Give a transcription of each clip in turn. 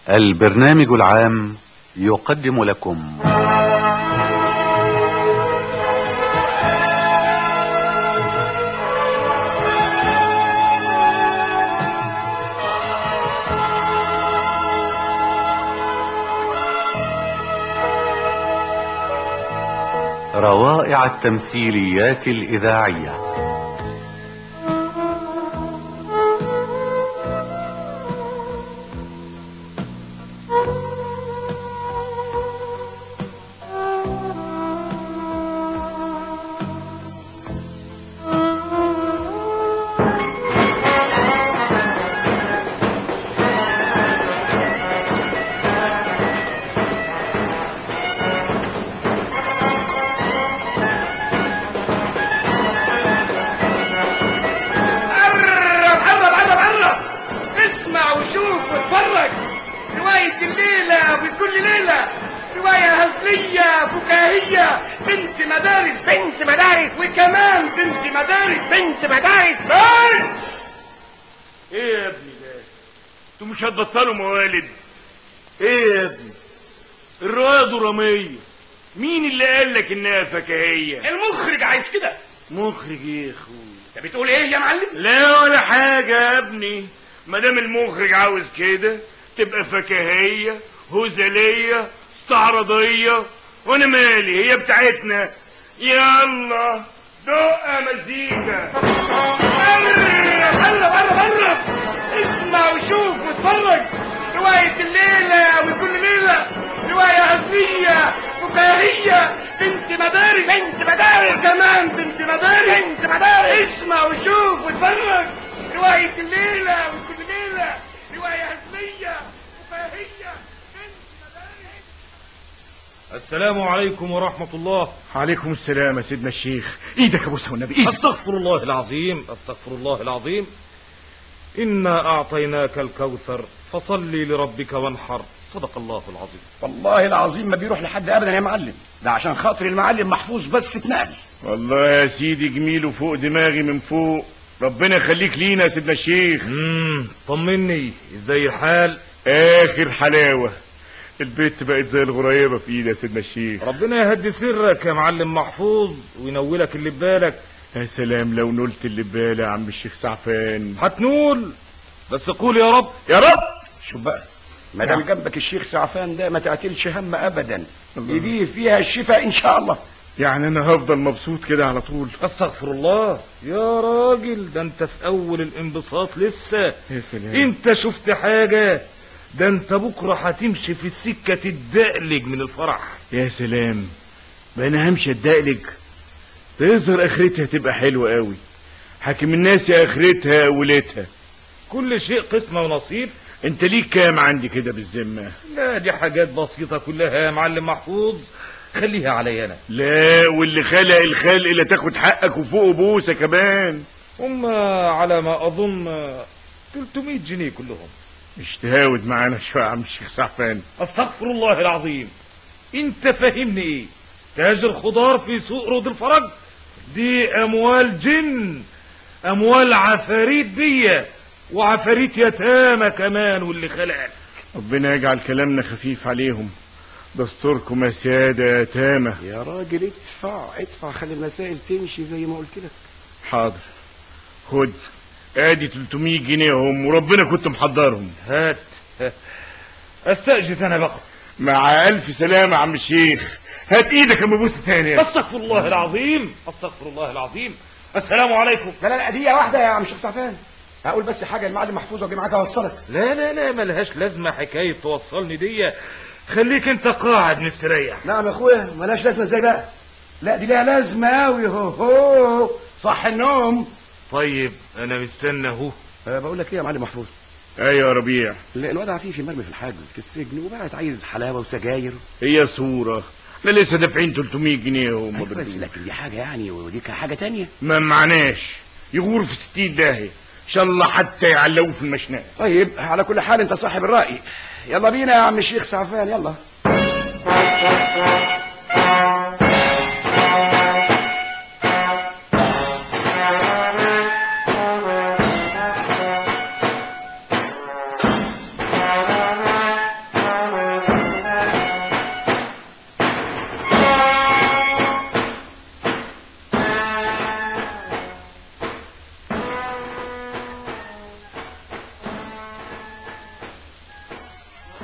البرنامج العام يقدم لكم روائع التمثيليات الإذاعية قرب قرب قرب قرب اسمع وشوف واتفرج رواية الليلة وكل ليلة رواية هزلية فكاهية بنت مدارس بنت مدارس وكمان بنت مدارس بنت مدارس بنت ايه يا ابني ده انتوا مش هتبطلوا موالد ايه يا ابني الرواية درامية مين اللي قال لك انها فكاهية المخرج عايز كده مخرج ايه يا اخوي انت بتقول ايه يا معلم لا ولا حاجة يا ابني ما دام المخرج عاوز كده تبقى فكاهية هزلية استعراضية وانا مالي هي بتاعتنا يلا دق مزيكا قرب قرب قرب قرب اسمع وشوف واتفرج رواية الليلة وكل ليلة رواية هزلية فكاهية بنت مدارس بنت مدارس كمان بنت مدارس بنت مدارس اسمع وشوف واتفرج رواية الليلة وكل ليلة رواية هزلية فكاهية بنت مدارس السلام عليكم ورحمة الله عليكم السلام يا سيدنا الشيخ ايدك يا ابوسه والنبي ايدك استغفر الله العظيم استغفر الله العظيم إنا أعطيناك الكوثر فصل لربك وانحر صدق الله العظيم والله العظيم ما بيروح لحد ابدا يا معلم ده عشان خاطر المعلم محفوظ بس اتنقل والله يا سيدي جميل وفوق دماغي من فوق ربنا يخليك لينا يا سيدنا الشيخ امم طمني ازاي الحال اخر حلاوة البيت بقت زي الغريبة في ايدي يا سيدنا الشيخ ربنا يهدي سرك يا معلم محفوظ وينولك اللي ببالك يا سلام لو نلت اللي ببالي يا عم الشيخ سعفان هتنول بس قول يا رب يا رب شوف بقى ما دام نعم. جنبك الشيخ سعفان ده ما تعتلش هم ابدا ايديه فيها الشفاء ان شاء الله يعني انا هفضل مبسوط كده على طول استغفر الله يا راجل ده انت في اول الانبساط لسه يا سلام انت شفت حاجة ده انت بكرة هتمشي في السكة تدقلج من الفرح يا سلام بقى انا همشي اتدقلج ده يظهر اخرتها تبقى حلوة قوي حاكم الناس يا اخرتها وليتها كل شيء قسمة ونصيب انت ليك كام عندي كده بالذمة لا دي حاجات بسيطة كلها يا معلم محفوظ خليها علي انا لا واللي خلق الخلق اللي تاخد حقك وفوق بوسة كمان هم على ما اظن 300 جنيه كلهم مش تهاود معانا شوية يا عم الشيخ سعفان استغفر الله العظيم انت فاهمني ايه تاجر خضار في سوق رود الفرج دي اموال جن اموال عفاريت بيا وعفاريت يتامى كمان واللي خلقك ربنا يجعل كلامنا خفيف عليهم دستوركم يا سيادة يا تامة يا راجل ادفع ادفع خلي المسائل تمشي زي ما قلت لك حاضر خد ادي 300 جنيه هم وربنا كنت محضرهم هات استأجز انا بقى مع الف سلامة يا عم الشيخ هات ايدك يا مبوسة تانية استغفر الله العظيم استغفر الله العظيم السلام عليكم لا لا لا دقيقه واحده يا عم الشيخ سعفان هقول بس حاجه المعلم محفوظ واجي معاك اوصلك لا لا لا ملهاش لازمة حكاية توصلني دي خليك انت قاعد مستريح نعم يا اخويا ملهاش لازمه ازاي بقى لا دي ليها لازمه قوي هو هو صح النوم طيب انا مستنى اهو أه بقول لك ايه يا معلم محفوظ ايوه يا ربيع لا، الواد عفيفي مرمي في الحاجز في السجن وبقت عايز حلاوه وسجاير هي صورة احنا لسه دافعين 300 جنيه هم أيوة بس لكن دي حاجه يعني ودي حاجه تانية ما معناش يغور في 60 داهية ان شاء الله حتى يعلقوه في المشنقة طيب على كل حال انت صاحب الراي يلا بينا يا عم الشيخ سعفان يلا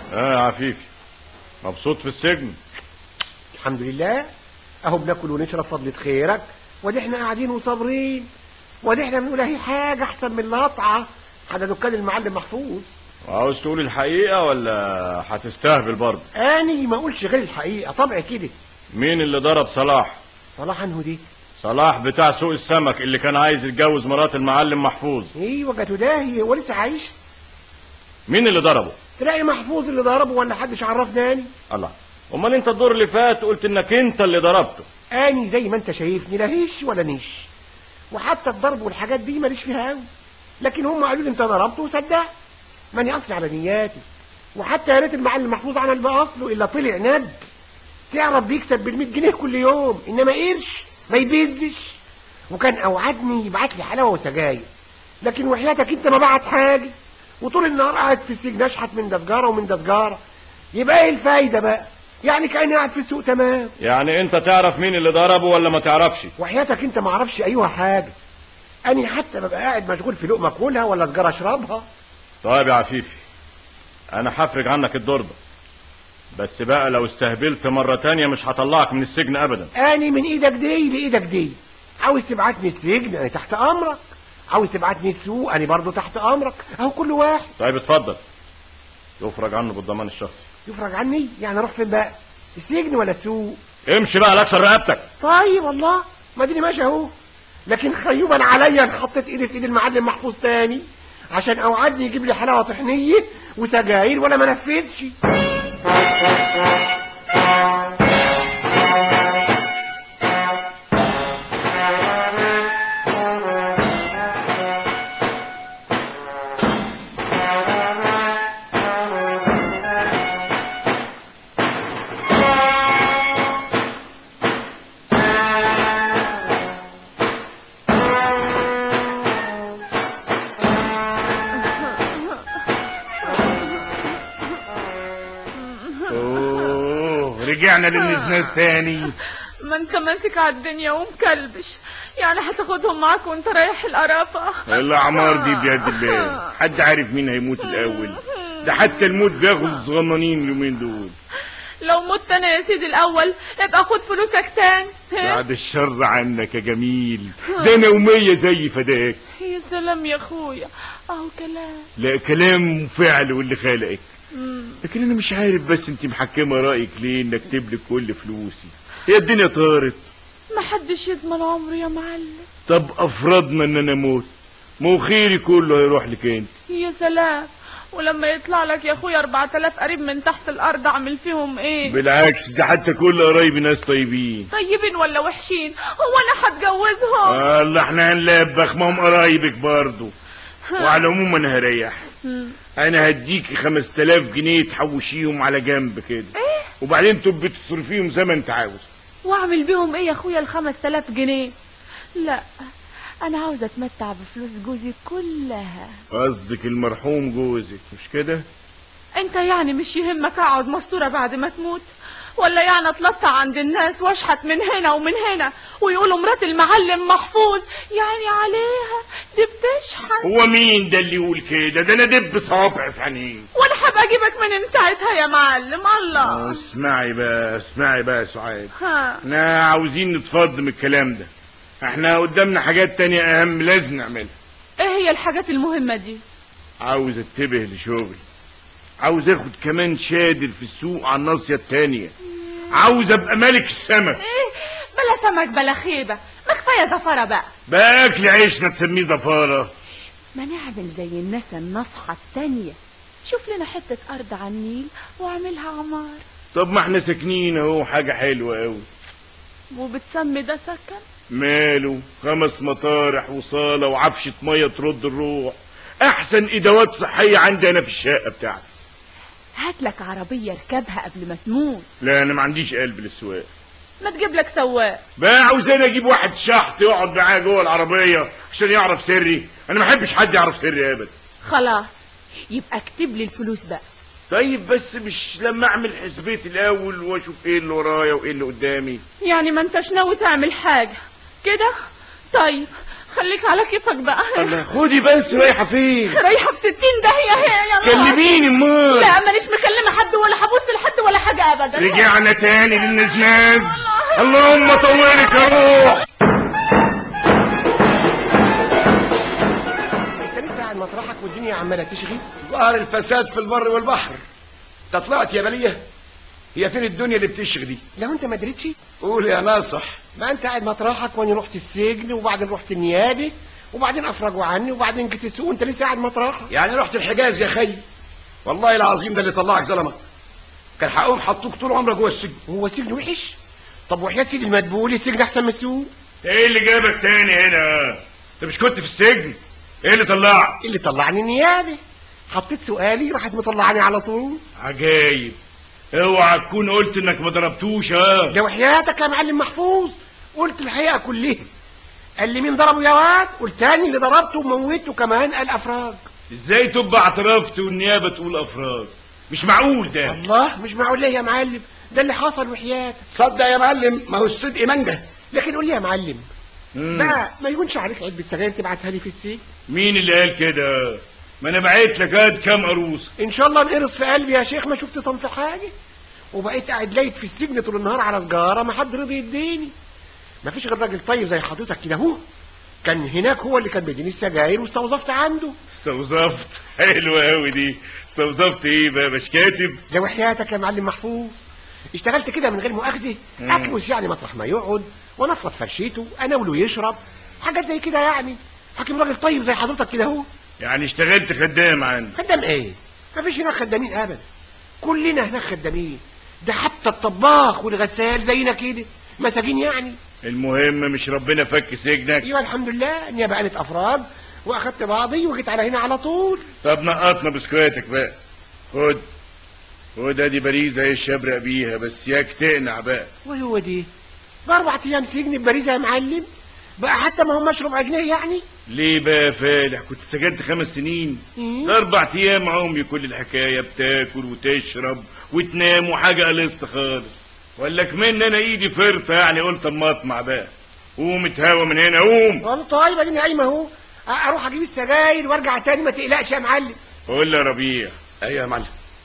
اه يا عفيفي مبسوط في السجن الحمد لله اهو بناكل ونشرب فضلة خيرك ودي احنا قاعدين وصابرين ودي احنا بنقول اهي حاجة احسن من القطعة على دكان المعلم محفوظ وعاوز تقول الحقيقة ولا هتستهبل برضه اني ما اقولش غير الحقيقة طبعا كده مين اللي ضرب صلاح صلاح عنه دي صلاح بتاع سوق السمك اللي كان عايز يتجوز مرات المعلم محفوظ ايوه جاته داهية ولسه عايش مين اللي ضربه تلاقي محفوظ اللي ضربه ولا حدش عرفنا اني الله امال انت الدور اللي فات قلت انك انت اللي ضربته اني زي ما انت شايفني لا هيش ولا نيش وحتى الضرب والحاجات دي ماليش فيها قوي لكن هم قالوا لي انت ضربته وصدقت ماني اصلي على نياتي وحتى يا ريت المعلم محفوظ عمل باصله الا طلع ند تعرف بيكسب بال جنيه كل يوم انما قرش ما يبزش وكان اوعدني يبعت لي حلاوه وسجاير لكن وحياتك انت ما بعت حاجه وطول النهار قاعد في السجن اشحت من ده سجاره ومن ده سجاره يبقى ايه الفايده بقى يعني كاني قاعد في السوق تمام يعني انت تعرف مين اللي ضربه ولا ما تعرفش وحياتك انت ما اعرفش ايها حاجه اني حتى ببقى قاعد مشغول في لقمه اكلها ولا سجاره اشربها طيب يا عفيفي انا هفرج عنك الدور ده بس بقى لو استهبلت مرة تانية مش هطلعك من السجن ابدا اني من ايدك دي لايدك دي عاوز تبعتني السجن انا تحت امرك عاوز تبعتني السوق انا برضو تحت امرك اهو كل واحد طيب اتفضل يفرج عنه بالضمان الشخصي يفرج عني يعني اروح فين بقى السجن ولا السوق امشي بقى لاكسر رقبتك طيب والله ما اديني ماشي اهو لكن خيوبا عليا ان حطيت ايدي في ايد المعلم محفوظ تاني عشان اوعدني يجيب لي حلاوه طحنيه وسجاير ولا ما نفذش اوه رجعنا للنسناس تاني ما انت ماسك على الدنيا ومكلبش يعني هتاخدهم معاك وانت رايح القرافة الاعمار دي بيد الله حد عارف مين هيموت الاول ده حتى الموت بياخد الصغننين اليومين دول لو مت انا يا سيدي الاول ابقى خد فلوسك تاني ها؟ بعد الشر عنك يا جميل ده انا ومية زي فداك يا سلام يا اخويا اهو كلام لا كلام وفعل واللي خلقك مم. لكن انا مش عارف بس انت محكمة رأيك ليه انك تملك كل فلوسي هي الدنيا طارت ما حدش يضمن عمره يا معلم طب افرضنا ان انا موت ما هو خيري كله هيروح لك انت يا سلام ولما يطلع لك يا اخويا 4000 قريب من تحت الارض اعمل فيهم ايه بالعكس ده حتى كل قرايبي ناس طيبين طيبين ولا وحشين هو انا هتجوزهم الله احنا هنلبخ ما هم قرايبك برضه وعلى العموم انا هريح مم. انا هديكي 5000 جنيه تحوشيهم على جنب كده ايه وبعدين تبقي تصرفيهم زي ما انت عاوز واعمل بيهم ايه يا اخويا ال 5000 جنيه لا انا عاوزه اتمتع بفلوس جوزي كلها قصدك المرحوم جوزك مش كده انت يعني مش يهمك اقعد مستوره بعد ما تموت ولا يعني اتلطع عند الناس واشحت من هنا ومن هنا ويقولوا مرات المعلم محفوظ يعني عليها دي بتشحت هو مين ده اللي يقول كده ده انا دب صابع في عينيه وانا هبقى اجيبك من ساعتها يا معلم الله اسمعي بقى اسمعي بقى يا سعاد ها احنا عاوزين نتفض من الكلام ده احنا قدامنا حاجات تانية اهم لازم نعملها ايه هي الحاجات المهمه دي عاوز انتبه لشغلي عاوز اخد كمان شادر في السوق على الناصية التانية عاوز ابقى ملك السمك ايه بلا سمك بلا خيبه ما كفايه زفره بقى بقى اكل عيشنا تسميه زفارة ما نعمل زي الناس النصحة التانية شوف لنا حتة أرض على النيل واعملها عمار طب ما احنا ساكنين اهو حاجة حلوة قوي وبتسمي ده سكن ماله خمس مطارح وصالة وعفشة مية ترد الروح احسن ادوات صحية عندي انا في الشقة بتاعتي هات لك عربية اركبها قبل ما تموت لا انا ما عنديش قلب للسواق ما تجيب لك سواق بقى عاوز انا اجيب واحد شحط يقعد معايا جوه العربية عشان يعرف سري انا ما احبش حد يعرف سري ابدا خلاص يبقى اكتب لي الفلوس بقى طيب بس مش لما اعمل حسبتي الاول واشوف ايه اللي ورايا وايه اللي قدامي يعني ما انتش ناوي تعمل حاجة كده طيب خليك على كيفك بقى الله خدي بس رايحة فين رايحة في ستين داهية هي يا نهار. كلميني امال لا مانيش مكلمة حد ابدا رجعنا تاني للنزناز اللهم طولك يا روح انت لسه قاعد مطرحك والدنيا عماله تشغي ظهر الفساد في البر والبحر انت طلعت يا بليه هي فين الدنيا اللي بتشغي دي لو انت ما دريتش قول يا ناصح ما انت قاعد مطرحك وانا رحت السجن وبعدين رحت النيابه وبعدين افرجوا عني وبعدين جيت السوق وانت لسه قاعد مطرحك يعني رحت الحجاز يا خي والله العظيم ده اللي طلعك ظلمك كان حقهم حطوك طول عمرك جوه السجن هو السجن وحش طب وحياة سيدي المدبول السجن احسن من السوق ايه اللي جابك تاني هنا انت مش كنت في السجن ايه اللي طلعك اللي طلعني النيابه حطيت سؤالي راحت مطلعني على طول عجايب اوعى تكون قلت انك ما ضربتوش ها ده وحياتك يا معلم محفوظ قلت الحقيقه كلها قال لي مين ضربه يا واد قلت تاني اللي ضربته وموته كمان قال افراج ازاي تبقى اعترفت والنيابه تقول افراد مش معقول ده الله مش معقول ليه يا معلم ده اللي حصل وحياتك صدق يا معلم ما هو الصدق منجه لكن قول لي يا معلم مم. بقى ما يكونش عليك علبه سجاير تبعتها لي في السجن مين اللي قال كده ما انا بعت لك قد كام عروسه ان شاء الله انقرص في قلبي يا شيخ ما شفت صنف حاجه وبقيت قاعد لايت في السجن طول النهار على سجاره ما حد رضي يديني ما فيش غير راجل طيب زي حضرتك كده هو كان هناك هو اللي كان بيديني السجاير واستوظفت عنده استوظفت حلوه قوي دي استوظفت ايه بقى مش كاتب ده وحياتك يا معلم محفوظ اشتغلت كده من غير مؤاخذه مم. اكنس يعني مطرح ما يقعد ونفض فرشيته اناوله يشرب حاجات زي كده يعني حاكم راجل طيب زي حضرتك كده هو يعني اشتغلت خدام عنده خدام ايه مفيش هناك خدامين ابدا كلنا هناك خدامين ده حتى الطباخ والغسال زينا كده مساجين يعني المهم مش ربنا فك سجنك ايوه الحمد لله النيابه قالت افراد واخدت بعضي وجيت على هنا على طول طب نقطنا بسكويتك بقى خد خد ادي باريزه ايه الشبرق بيها بس ياك تقنع بقى وهو دي ده اربع ايام سجن بباريزه يا معلم بقى حتى ما هماش ربع جنيه يعني ليه بقى يا فالح كنت سجنت خمس سنين إيه؟ ده اربع ايام عمري كل الحكايه بتاكل وتشرب وتنام وحاجه قلصت خالص ولا كمان انا ايدي فرطه يعني قلت اما اطمع بقى قوم اتهوى من هنا قوم والله طيب اديني قايمه اهو أ- اروح اجيب السجاير وارجع تاني ما تقلقش يا معلم قول لي يا ربيع ايوه يا معلم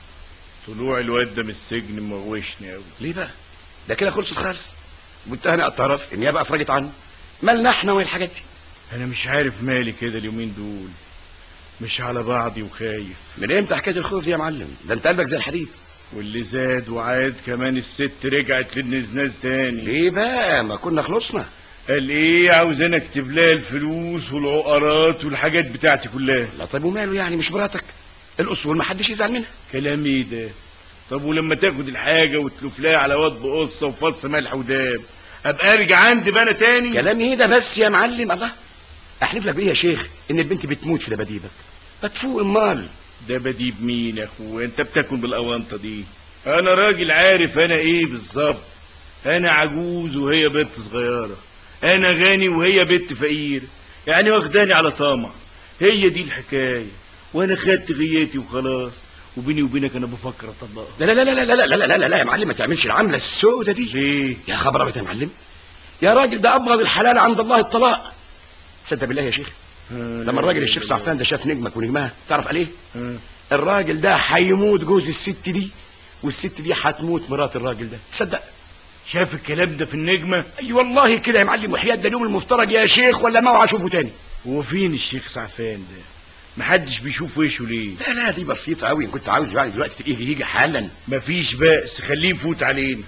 طلوع الواد ده من السجن موشني قوي ليه بقى ده كده خلصت خالص متهم اعترف النيابه افرجت عنه مالنا احنا وين الحاجات دي انا مش عارف مالي كده اليومين دول مش على بعضي وخايف من امتى حكايه الخوف دي يا معلم ده انت قلبك زي الحديد واللي زاد وعاد كمان الست رجعت للنزناز تاني ليه بقى ما كنا خلصنا قال ايه عاوز انا اكتب لها الفلوس والعقارات والحاجات بتاعتي كلها لا طيب وماله يعني مش مراتك الاصول ما حدش يزعل منها كلام ايه ده طب ولما تاخد الحاجه وتلف لها على واد بقصه وفص ملح وداب ابقى ارجع عندي بقى انا تاني كلام ايه ده بس يا معلم الله احلف لك بايه يا شيخ ان البنت بتموت في دباديبك هتفوق امال ده بديب مين يا اخويا انت بتاكل بالاونطه دي انا راجل عارف انا ايه بالظبط انا عجوز وهي بنت صغيره انا غني وهي بنت فقير يعني واخداني على طمع هي دي الحكايه وانا خدت غياتي وخلاص وبيني وبينك انا بفكر اطلقها لا لا لا لا لا لا لا لا لا, لا يا معلم ما تعملش العمله السودة دي ليه يا خبر ابيض يا معلم يا راجل ده ابغض الحلال عند الله الطلاق تصدق بالله يا شيخ لما الراجل الشيخ سعفان ده شاف نجمك ونجمها تعرف عليه ها. الراجل ده هيموت جوز الست دي والست دي هتموت مرات الراجل ده تصدق شاف الكلام ده في النجمه اي والله كده يا معلم وحياة ده اليوم المفترض يا شيخ ولا ما اوعى اشوفه تاني هو فين الشيخ سعفان ده محدش بيشوف وشه ليه لا لا دي بسيطة قوي ان كنت عاوز يعني دلوقتي يجي يجي حالا مفيش بأس خليه يفوت علينا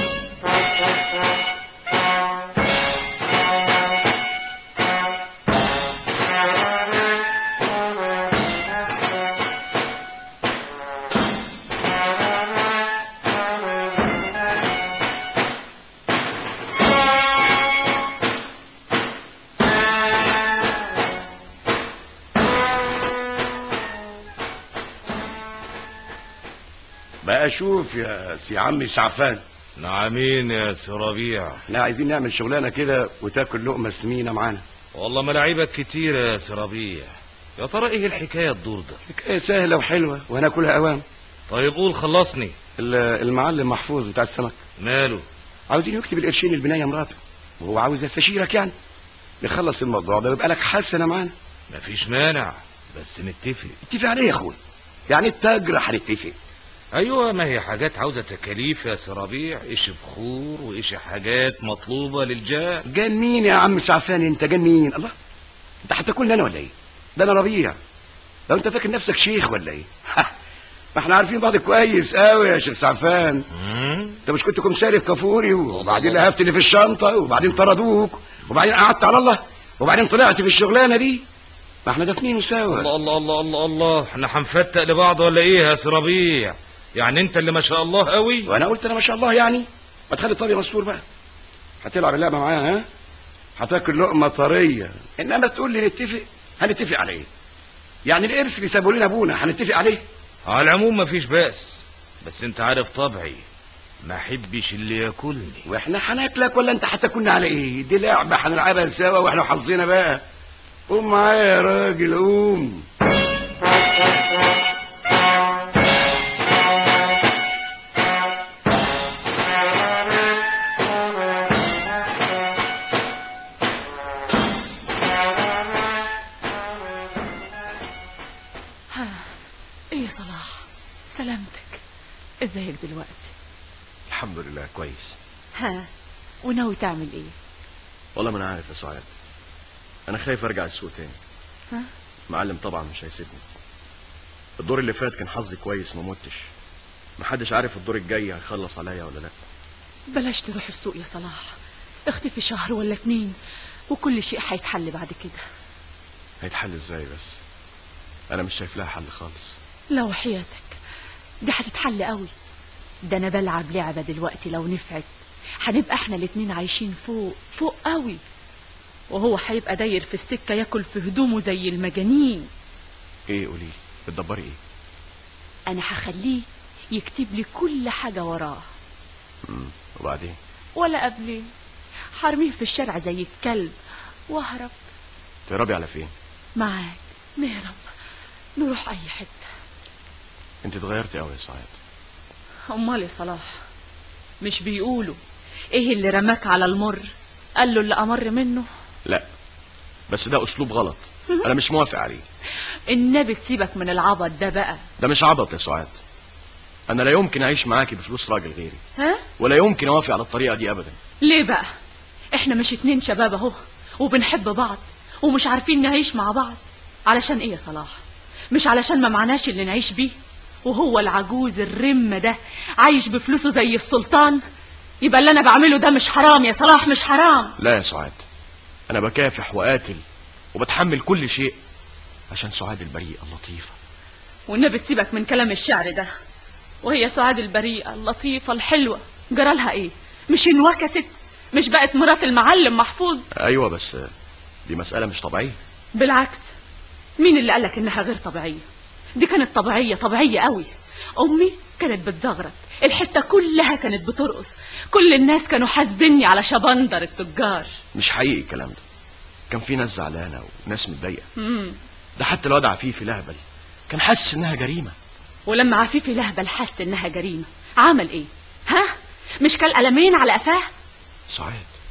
بقى شوف يا سي عمي سعفان نعمين يا سي ربيع احنا عايزين نعمل شغلانة كده وتاكل لقمة سمينة معانا والله ملاعيبك كتير يا سي ربيع يا ترى ايه الحكايه الدور ده حكاية سهلة وحلوة وهناكلها اوام طيب قول خلصني ال- المعلم محفوظ بتاع السمك ماله عاوزين يكتب القرشين البناية مراته وهو عاوز يستشيرك يعني نخلص الموضوع ده ويبقى لك حسنة معانا مفيش مانع بس نتفق اتفق عليه يا اخويا يعني التاجر هنتفق ايوه ما هي حاجات عاوزه تكاليف يا سرابيع ايش بخور وايش حاجات مطلوبه للجاه جان مين يا عم سعفان انت جان مين الله انت هتاكلني انا ولا ايه ده انا ربيع لو انت فاكر نفسك شيخ ولا ايه ما احنا عارفين بعض كويس قوي يا شيخ سعفان انت مش كنت كمساري في كافوري وبعدين لهفت اللي في الشنطه وبعدين طردوك وبعدين قعدت على الله وبعدين طلعت في الشغلانه دي ما احنا دافنين سوا الله الله الله الله الله احنا هنفتق لبعض ولا ايه يا سرابيع يعني انت اللي ما شاء الله قوي وانا قلت انا ما شاء الله يعني ما تخلي الطري مستور بقى هتلعب اللعبه معايا ها هتاكل لقمه طريه انما تقول لي نتفق هنتفق على ايه يعني الارث اللي سابوا لنا ابونا هنتفق عليه على العموم مفيش بأس بس انت عارف طبعي ما احبش اللي ياكلني واحنا هناكلك ولا انت هتاكلنا على ايه دي لعبه هنلعبها سوا واحنا حظنا بقى قوم معايا يا راجل قوم ها ايه يا صلاح سلامتك ازيك دلوقتي الحمد لله كويس ها وناوي تعمل ايه والله ما انا عارف يا سعاد انا خايف ارجع السوق تاني ها معلم طبعا مش هيسيبني الدور اللي فات كان حظي كويس ما متش محدش عارف الدور الجاي هيخلص عليا ولا لا بلاش تروح السوق يا صلاح اختفي شهر ولا اتنين وكل شيء هيتحل بعد كده هيتحل ازاي بس انا مش شايف لها حل خالص لو حياتك دي هتتحل قوي ده انا بلعب لعبة دلوقتي لو نفعت هنبقى احنا الاتنين عايشين فوق فوق قوي وهو هيبقى داير في السكة ياكل في هدومه زي المجانين ايه قولي بتدبري ايه انا هخليه يكتب لي كل حاجة وراه مم. وبعدين ولا قبليه حرميه في الشارع زي الكلب واهرب تهربي على فين معاك نهرب نروح اي حتة انت اتغيرتي قوي يا سعاد امال يا صلاح مش بيقولوا ايه اللي رماك على المر قال له اللي امر منه لا بس ده اسلوب غلط انا مش موافق عليه النبي تسيبك من العبط ده بقى ده مش عبط يا سعاد انا لا يمكن اعيش معاكي بفلوس راجل غيري ها ولا يمكن اوافق على الطريقه دي ابدا ليه بقى احنا مش اتنين شباب اهو وبنحب بعض ومش عارفين نعيش مع بعض علشان ايه يا صلاح مش علشان ما معناش اللي نعيش بيه وهو العجوز الرم ده عايش بفلوسه زي السلطان يبقى اللي انا بعمله ده مش حرام يا صلاح مش حرام لا يا سعاد انا بكافح وقاتل وبتحمل كل شيء عشان سعاد البريئه اللطيفه والنبي تسيبك من كلام الشعر ده وهي سعاد البريئة اللطيفة الحلوة جرالها ايه مش انوكست مش بقت مرات المعلم محفوظ ايوه بس دي مساله مش طبيعيه بالعكس مين اللي قالك انها غير طبيعية دي كانت طبيعية طبيعية قوي امي كانت بتزغرط الحتة كلها كانت بترقص كل الناس كانوا حاسديني على شبندر التجار مش حقيقي الكلام ده كان في ناس زعلانه وناس متضايقه مم. ده حتى الواد عفيفي لهبل كان حاسس انها جريمه ولما عفيفي لهبل حس انها جريمة عمل ايه ها مش كان قلمين على قفاه سعاد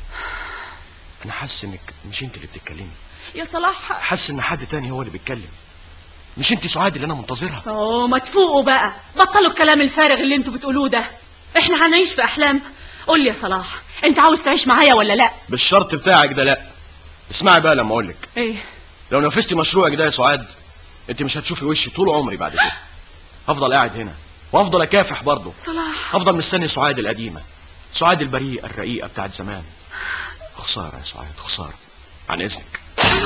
انا حاسس انك مش انت اللي بتتكلمي يا صلاح حاسس ان حد تاني هو اللي بيتكلم مش انت سعاد اللي انا منتظرها اوه ما تفوقوا بقى بطلوا الكلام الفارغ اللي انتوا بتقولوه ده احنا هنعيش في احلام قول لي يا صلاح انت عاوز تعيش معايا ولا لا بالشرط بتاعك ده لا اسمعي بقى لما اقول لك ايه لو نفذتي مشروعك ده يا سعاد انت مش هتشوفي وشي طول عمري بعد كده هفضل قاعد هنا وافضل اكافح برضه صلاح هفضل مستني سعاد القديمه سعاد البريئه الرقيقه بتاعت زمان خساره يا سعاد خساره عن اذنك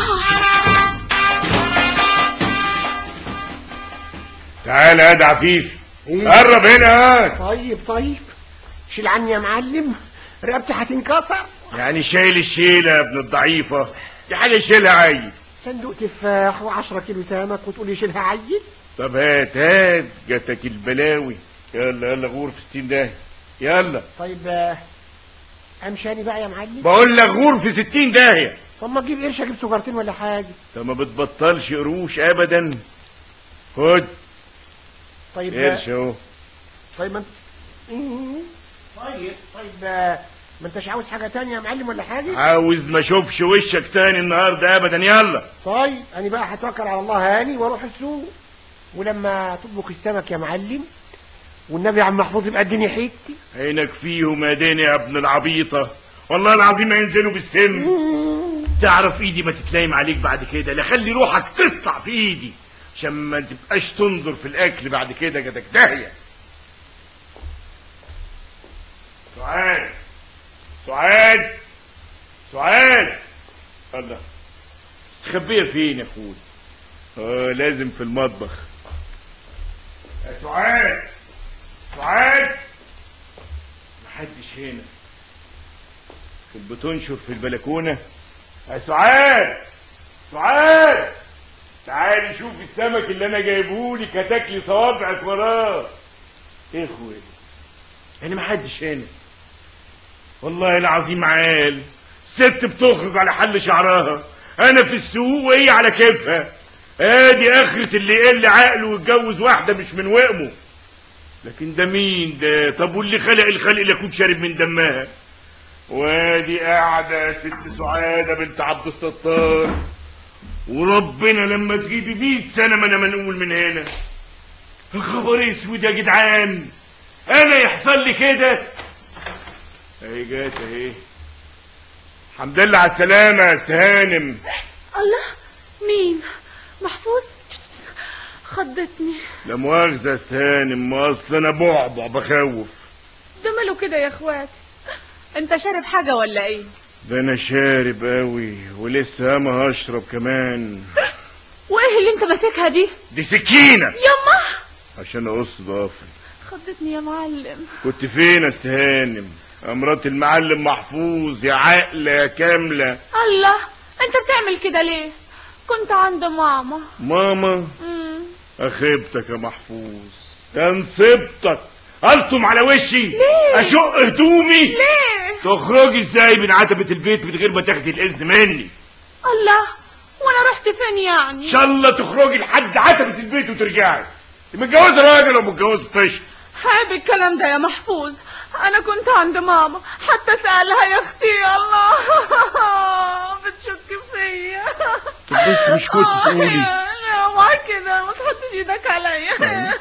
تعال يا واد عفيف قرب هنا هات طيب طيب شيل عني يا معلم رقبتي هتنكسر يعني شايل الشيلة يا ابن الضعيفة دي حاجة شيلها عيل صندوق تفاح وعشرة كيلو سمك وتقولي شيلها عيل طب هات هات جاتك البلاوي يلا يلا غور في ستين ده يلا طيب آه، امشاني بقى يا معلم بقول لك غور في ستين داهية طب ما تجيب قرش اجيب سجارتين ولا حاجه انت ما بتبطلش قروش ابدا خد طيب آه، قرش اهو طيب ما انت مم. طيب طيب آه، ما انتش عاوز حاجه تانية يا معلم ولا حاجه عاوز ما اشوفش وشك تاني النهارده ابدا يلا طيب انا بقى هتوكل على الله هاني واروح السوق ولما تطبخ السمك يا معلم والنبي يا عم محفوظ يبقى اديني حيتي عينك فيهم يا ديني يا ابن العبيطة والله العظيم ما ينزلوا بالسم تعرف ايدي ما تتلايم عليك بعد كده لا خلي روحك تطلع في ايدي عشان ما تبقاش تنظر في الاكل بعد كده جدك داهية سعاد سعاد سعاد الله تخبيها فين يا اخوي اه لازم في المطبخ يا سعاد سعاد محدش هنا كنت بتنشر في البلكونة يا سعاد سعاد تعالي شوف السمك اللي انا جايبهولك هتاكلي صوابعك وراه ايه يا اخويا يعني محدش هنا والله العظيم عال ست بتخرج على حل شعرها انا في السوق وهي على كيفها ادي اخرة اللي يقل عقله ويتجوز واحدة مش من وقمه لكن ده مين ده طب واللي خلق الخلق اللي يكون شارب من دمها وادي قاعدة ست سعادة بنت عبد الستار وربنا لما تجيبي مية سنة ما انا منقول من هنا الخبر اسود يا جدعان انا يحصل لي كده اهي جات اهي الحمد لله على السلامة يا سهانم الله مين محفوظ خضتني لا مؤاخذة يا سهانم ما اصل انا بعبع بخوف ده ماله كده يا اخواتي انت شارب حاجة ولا ايه ده انا شارب قوي ولسه ما هشرب كمان وايه اللي انت ماسكها دي دي سكينة يما عشان اقص ضافري خضتني يا معلم كنت فين يا استهانم مرات المعلم محفوظ يا عقلة يا كاملة الله انت بتعمل كده ليه كنت عند ماما ماما مم. اخيبتك يا محفوظ يا نصيبتك الطم على وشي ليه؟ اشق هدومي ليه تخرجي ازاي من عتبة البيت من غير ما تاخدي الاذن مني الله وانا رحت فين يعني ان شاء الله تخرجي لحد عتبة البيت وترجعي انت متجوزة راجل ولا متجوزة طشت عيب الكلام ده يا محفوظ انا كنت عند ماما حتى سألها يا اختي الله بتشك فيا طب بس مش كنت آه، تقولي لا مع كده ما تحطش ايدك عليا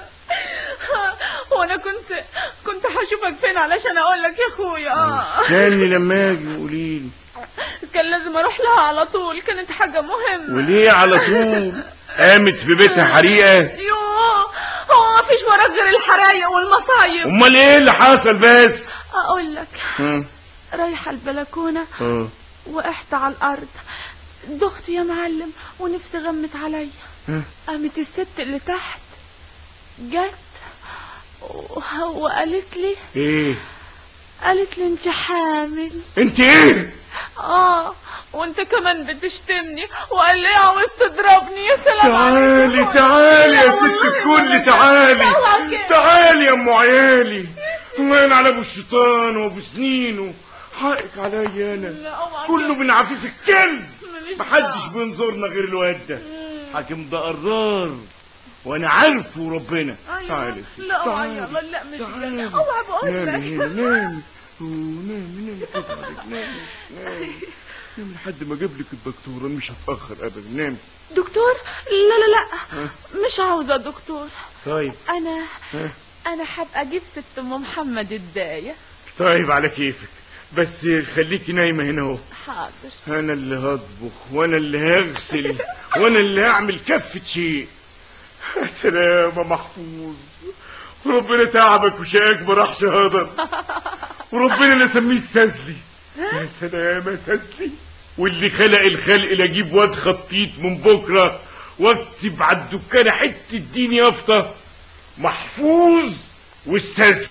وانا كنت كنت هشوفك فين علشان اقول لك يا اخويا آه. استني لما اجي قولي لي كان لازم اروح لها على طول كانت حاجة مهمة وليه على طول قامت في بيتها حريقة يوه هو ما فيش وراك غير الحرايق والمصايب امال ايه اللي حصل بس اقول لك ها رايحة البلكونة اه وقعت على الارض دخت يا معلم ونفسي غمت عليا ها قامت الست اللي تحت جت و- وقالت لي ايه قالت لي انت حامل انت ايه اه وانت كمان بتشتمني وقال لي عاوز تضربني يا سلام تعالي عليك. تعالي يا لا ست والله الكل أبداً. تعالي اوعى كده. تعالي يا ام عيالي الله على ابو الشيطان وابو سنينه حقك عليا انا لا اوعى كله كده. من عفيف الكلب ماليش محدش دعوة. بينظرنا غير الواد ده مم. حاكم ده قرار وانا عارفه ربنا أيوة. تعالي لا اوعى تعالي. يلا لا مش تعالي. كده اوعى بقول نامي هنا لك نامي ونامي نامي كده عليك نامي نامي نامي لحد ما اجيب لك الدكتوره مش هتاخر ابدا نامي دكتور لا لا لا مش عاوزة دكتور طيب انا ها؟ انا هبقى اجيب ست ام محمد الداية طيب على كيفك بس خليكي نايمه هنا اهو حاضر انا اللي هطبخ وانا اللي هغسل وانا اللي هعمل كفة شيء يا سلام يا محفوظ وربنا تعبك وشقاك براحش هضر وربنا لا سميه السزلي يا سلام يا سزلي واللي خلق الخلق لا اجيب واد خطيط من بكره واكتب على الدكانه حته دين يافطه محفوظ والسزلي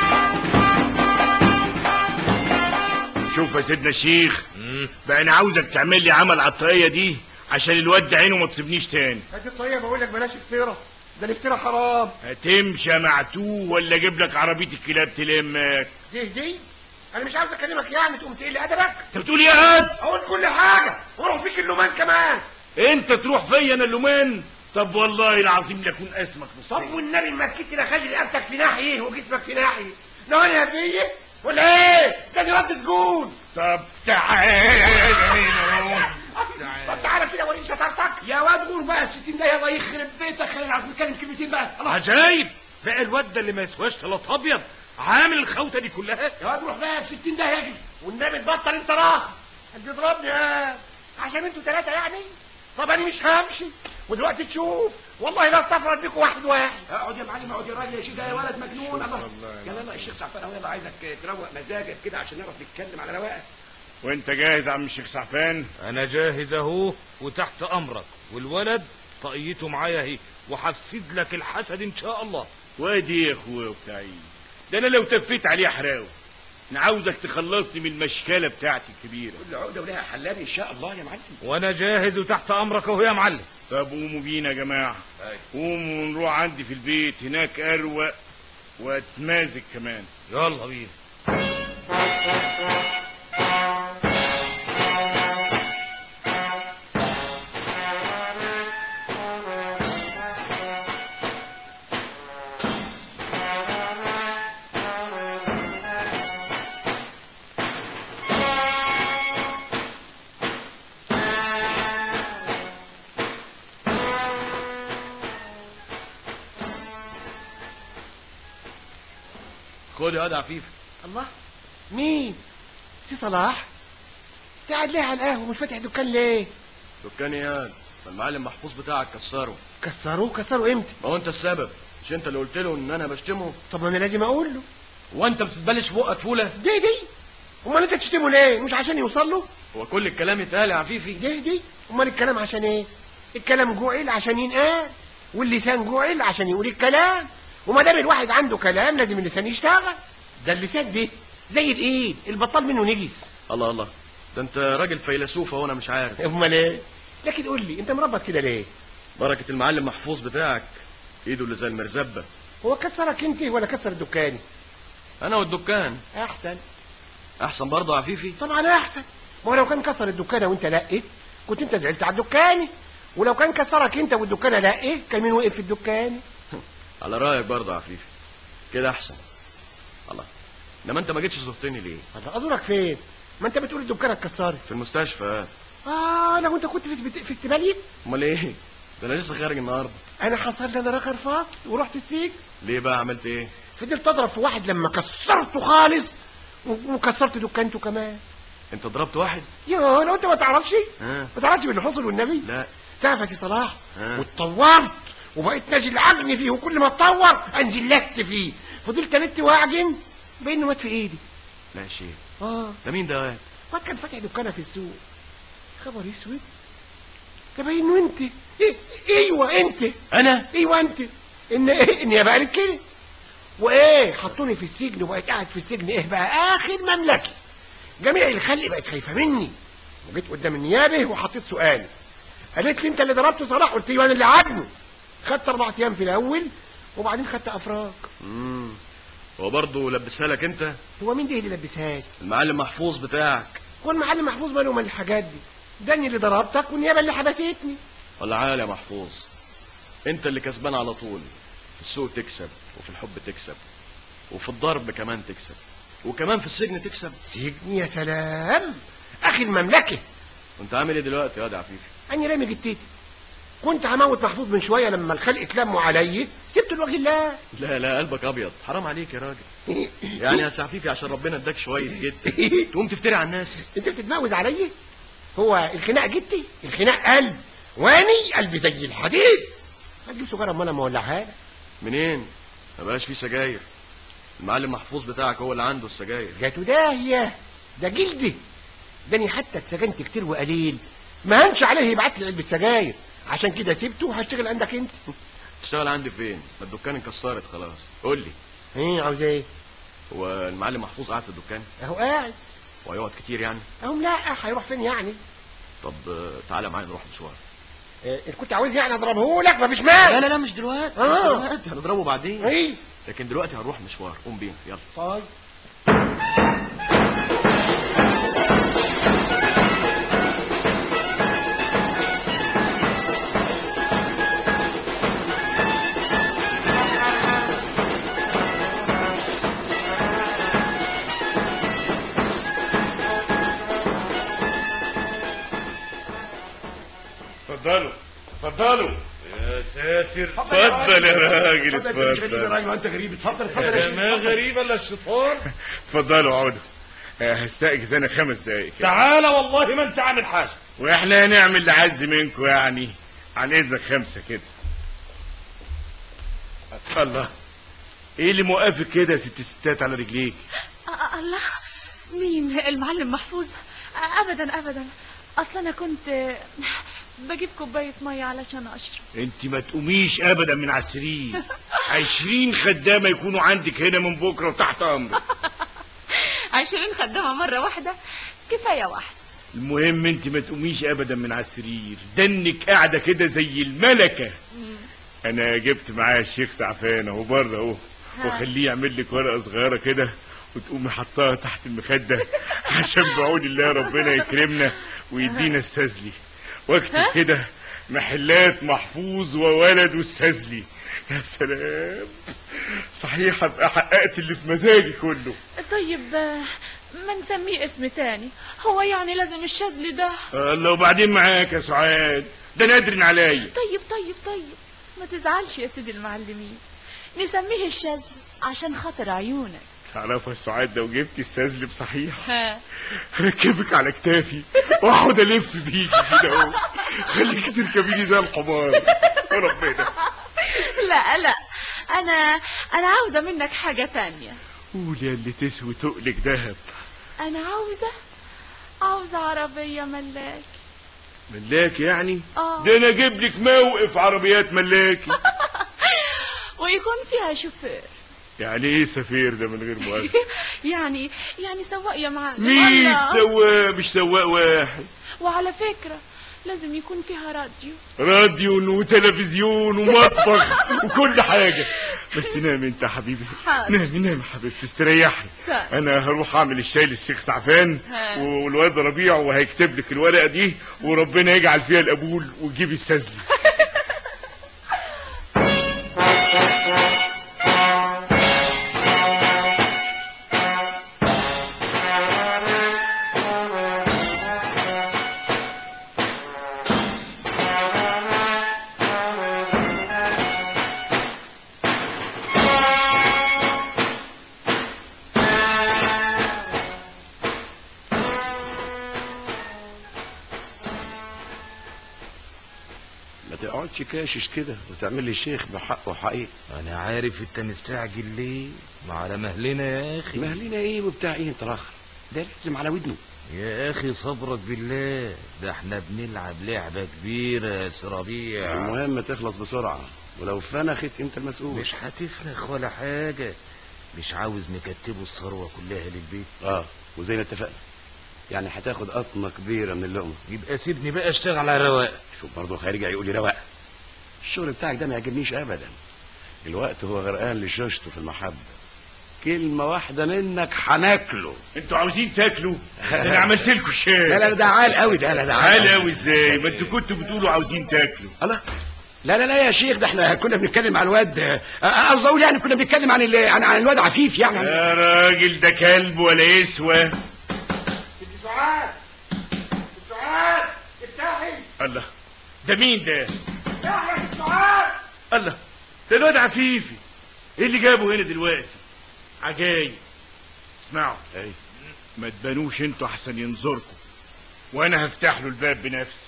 شوف يا سيدنا الشيخ بقى انا عاوزك تعمل لي عمل على الطاقيه دي عشان الواد ده عينه ما تصيبنيش تاني هاتي الطريقه بقول لك بلاش افترا ده الافترا حرام هتمشي يا معتوه ولا اجيب لك عربيه الكلاب تلمك دي دي انا مش عاوز اكلمك يعني تقوم تقل ادبك انت بتقول ايه يا قد اقول كل حاجه واروح فيك اللومان كمان انت تروح فيا انا اللومان طب والله العظيم لكون اسمك طب نصين والنبي ما كنت لا خلي رقبتك في ناحيه وجسمك في ناحيه ده انا فيا ولا ايه ده دي رد سجون طب تعالى هنا طب تعالى كده وريني شطارتك يا واد غور بقى الستين ده يلا يخرب بيتك خلينا نعرف نتكلم كلمتين بقى الله عجايب بقى الواد ده اللي ما يسواش ثلاث ابيض عامل الخوته دي كلها يا واد روح بقى في 60 ده يجري والنبي تبطل انت راخ انت تضربني يا عشان انتوا ثلاثه يعني طب انا مش همشي ودلوقتي تشوف والله لا استفرد بيكم واحد واحد اقعد يا معلم اقعد يا راجل يا شيخ ده يا ولد مجنون الله يلا يلا الشيخ سعفان اهو يلا عايزك تروق مزاجك كده عشان نعرف نتكلم على رواقه وانت جاهز يا عم الشيخ سعفان انا جاهز اهو وتحت امرك والولد طاقيته معايا اهي وهفسد لك الحسد ان شاء الله وادي يا اخويا وبتاعي ده انا لو تفيت عليه حراوي انا عاوزك تخلصني من المشكله بتاعتي الكبيره كل عقده ولها حلال ان شاء الله يا معلم وانا جاهز وتحت امرك اهو يا معلم طب قوموا بينا يا جماعه أيوة. قوموا ونروح عندي في البيت هناك اروق واتمازج كمان يلا بينا خد يا واد عفيف الله مين سي صلاح قاعد ليه على القهوه مش فاتح دكان ليه دكان يا المعلم محفوظ بتاعك كسره كسروه كسروه امتى ما هو انت السبب مش انت اللي قلت له ان انا بشتمه طب ما انا لازم اقول له هو انت بتتبلش في بقك فوله دي دي امال انت تشتمه ليه مش عشان يوصل له هو كل الكلام يتقال يا عفيفي دي دي امال الكلام عشان ايه الكلام جعل عشان ينقال واللسان جعل عشان يقول الكلام وما دام الواحد عنده كلام لازم اللسان يشتغل ده اللسان ده زي الايد البطال منه نجس الله الله ده انت راجل فيلسوف وانا مش عارف امال ايه لكن قول لي انت مربط كده ليه بركه المعلم محفوظ بتاعك ايده اللي زي المرزبه هو كسرك انت ولا كسر الدكان انا والدكان احسن احسن برضه يا عفيفي طبعا احسن ما هو لو كان كسر الدكانه وانت لا إيه؟ كنت انت زعلت على الدكانه ولو كان كسرك انت والدكانه لا إيه؟ كان مين وقف في الدكانه على رايك برضه يا عفيفي كده احسن الله انما انت ما جيتش زرتني ليه الله ازورك فين ما انت بتقول الدكانه اتكسرت في المستشفى اه لو انت كنت في سبت... في استبالي امال ايه ده انا لسه خارج النهارده انا حصل لي انا رخر فاصل ورحت السجن ليه بقى عملت ايه فضلت اضرب في واحد لما كسرته خالص و- وكسرت دكانته كمان انت ضربت واحد يا لو انت ما تعرفش ها ما تعرفش باللي حصل والنبي لا تعرف يا سي صلاح ها. واتطورت وبقيت نازل عجن فيه وكل ما اتطور انزل لت فيه فضلت الت واعجن بانه مات في ايدي لا شيء اه ده مين ده واد كان فاتح دكانه في السوق خبر اسود ده باين انه انت إيه؟ ايوه انت انا ايوه انت ان ايه ان يا بقى كده وايه حطوني في السجن وبقيت قاعد في السجن ايه بقى اخر مملكه جميع الخلق بقت خايفه مني وجيت قدام النيابه وحطيت سؤال قالت لي انت اللي ضربت صلاح قلت له انا اللي عدمه خدت اربع ايام في الاول وبعدين خدت افراج امم هو برضه لبسها لك انت هو مين ده اللي لبسها لي المعلم محفوظ بتاعك هو المعلم محفوظ ماله من الحاجات دي داني اللي ضربتك والنيابه اللي حبستني ولا عال يا محفوظ انت اللي كسبان على طول في السوق تكسب وفي الحب تكسب وفي الضرب كمان تكسب وكمان في السجن تكسب سجن يا سلام اخي المملكه وانت عامل ايه دلوقتي يا واد عفيفي اني رامي جتتي كنت هموت محفوظ من شويه لما الخلق اتلموا علي سبت الوجه الله لا لا قلبك ابيض حرام عليك يا راجل يعني يا سعفيفي عشان ربنا اداك شويه جد تقوم تفتري على الناس انت بتتموز عليا هو الخناق جتي الخناق قلب واني قلبي زي الحديد هتجيب سجاره امال انا اولعها لك منين ما بقاش في سجاير المعلم محفوظ بتاعك هو اللي عنده السجاير جاتوا داهيه ده جلدي داني حتى اتسجنت كتير وقليل ما هنش عليه يبعت لي علبه سجاير عشان كده سبته وهشتغل عندك انت تشتغل عندي فين ما الدكان انكسرت خلاص قول لي ايه عاوز ايه هو المعلم محفوظ قاعد في الدكان اهو قاعد وهيقعد كتير يعني اهو لا هيروح فين يعني طب آه، تعالى معايا نروح مشوار إيه كنت عاوز يعني اضربه لك مفيش مال لا لا مش دلوقتي آه. مش دلوقتي هنضربه بعدين ايه لكن دلوقتي هنروح مشوار قوم بينا يلا طيب اتفضلوا اتفضلوا يا ساتر اتفضل يا راجل اتفضل انت مش غريب يا اتفضل راجل وانت غريب اتفضل اتفضل يا ده شيخ ما اتفضل. غريب الا الشيطان اتفضلوا اقعدوا آه، هستأجز انا خمس دقايق كده. تعالى والله ما انت عامل حاجه واحنا هنعمل لعز منكم يعني عن اذنك خمسه كده الله ايه اللي موقفك كده يا ست ستات على رجليك آه، الله مين المعلم محفوظ آه، ابدا ابدا اصلا انا كنت آه، بجيب كوبايه ميه علشان اشرب انت ما تقوميش ابدا من على السرير عشرين خدامه يكونوا عندك هنا من بكره وتحت امرك عشرين خدامه مره واحده كفايه واحده المهم انت ما تقوميش ابدا من على السرير دنك قاعده كده زي الملكه انا جبت معايا الشيخ سعفان اهو بره اهو ها. واخليه يعمل لك ورقه صغيره كده وتقومي حطها تحت المخده عشان بعون الله ربنا يكرمنا ويدينا السزلي واكتب ها؟ كده محلات محفوظ وولد السزلي يا سلام صحيح ابقى حققت اللي في مزاجي كله طيب آه، ما نسميه اسم تاني هو يعني لازم الشاذلي ده الله وبعدين معاك يا سعاد ده نادر عليا طيب طيب طيب ما تزعلش يا سيدي المعلمين نسميه الشاذلي عشان خاطر عيونك تعرف يا سعاد لو جبت السزل بصحيح ها ركبك على كتافي واقعد الف بيكي كده اهو خليكي تركبيني زي الحمار ربنا لا لا انا انا عاوزه منك حاجه تانية قول يا اللي تسوي تقلك دهب انا عاوزه عاوزه عربيه ملاك ملاك يعني اه ده انا اجيب لك موقف عربيات ملاكي ويكون فيها شوفير يعني ايه سفير ده من غير مؤاخذة يعني يعني سواق يا معلم مين الله. سواق مش سواق واحد وعلى فكره لازم يكون فيها راديو راديو وتلفزيون ومطبخ وكل حاجة بس نام انت يا حبيبي حاضر. نامي نامي يا حبيبتي استريحي طيب. انا هروح اعمل الشاي للشيخ سعفان ها. والواد ربيع وهيكتب لك الورقة دي وربنا يجعل فيها القبول وتجيبي السزلي ما تقعدش كاشش كده وتعمل لي شيخ بحقه حقيقي انا عارف انت مستعجل ليه ما على مهلنا يا اخي مهلنا ايه وبتاع ايه انت راخر ده لازم على ودنه يا اخي صبرك بالله ده احنا بنلعب لعبة كبيرة يا سرابيع المهم تخلص بسرعة ولو فنخت انت المسؤول مش هتفنخ ولا حاجة مش عاوز نكتبه الثروة كلها للبيت اه وزي ما اتفقنا يعني هتاخد قطمة كبيرة من اللقمة يبقى سيبني بقى اشتغل على رواق شوف برضه هيرجع يقول لي رواق الشغل بتاعك ده ما يعجبنيش ابدا الوقت هو غرقان لشاشته في المحبة كلمة واحدة منك هناكله انتوا عاوزين تاكلوا ده انا عملت لكم الشاي لا لا ده عال قوي ده لا ده عال قوي ازاي ما انتوا كنتوا بتقولوا عاوزين تاكلوا الله لا لا لا يا شيخ ده احنا كنا بنتكلم عن الواد آه، قصدي اقول يعني كنا بنتكلم عن ال- عن, عن الواد عفيف يعني يا راجل ده كلب ولا يسوى سعاد سعاد افتحي الله ده مين ده افتحي يا سعاد الله ده الواد عفيفي ايه اللي جابه هنا دلوقتي عجايب اسمعوا ايه ما تبانوش انتوا احسن ينظركم وانا هفتح له الباب بنفسي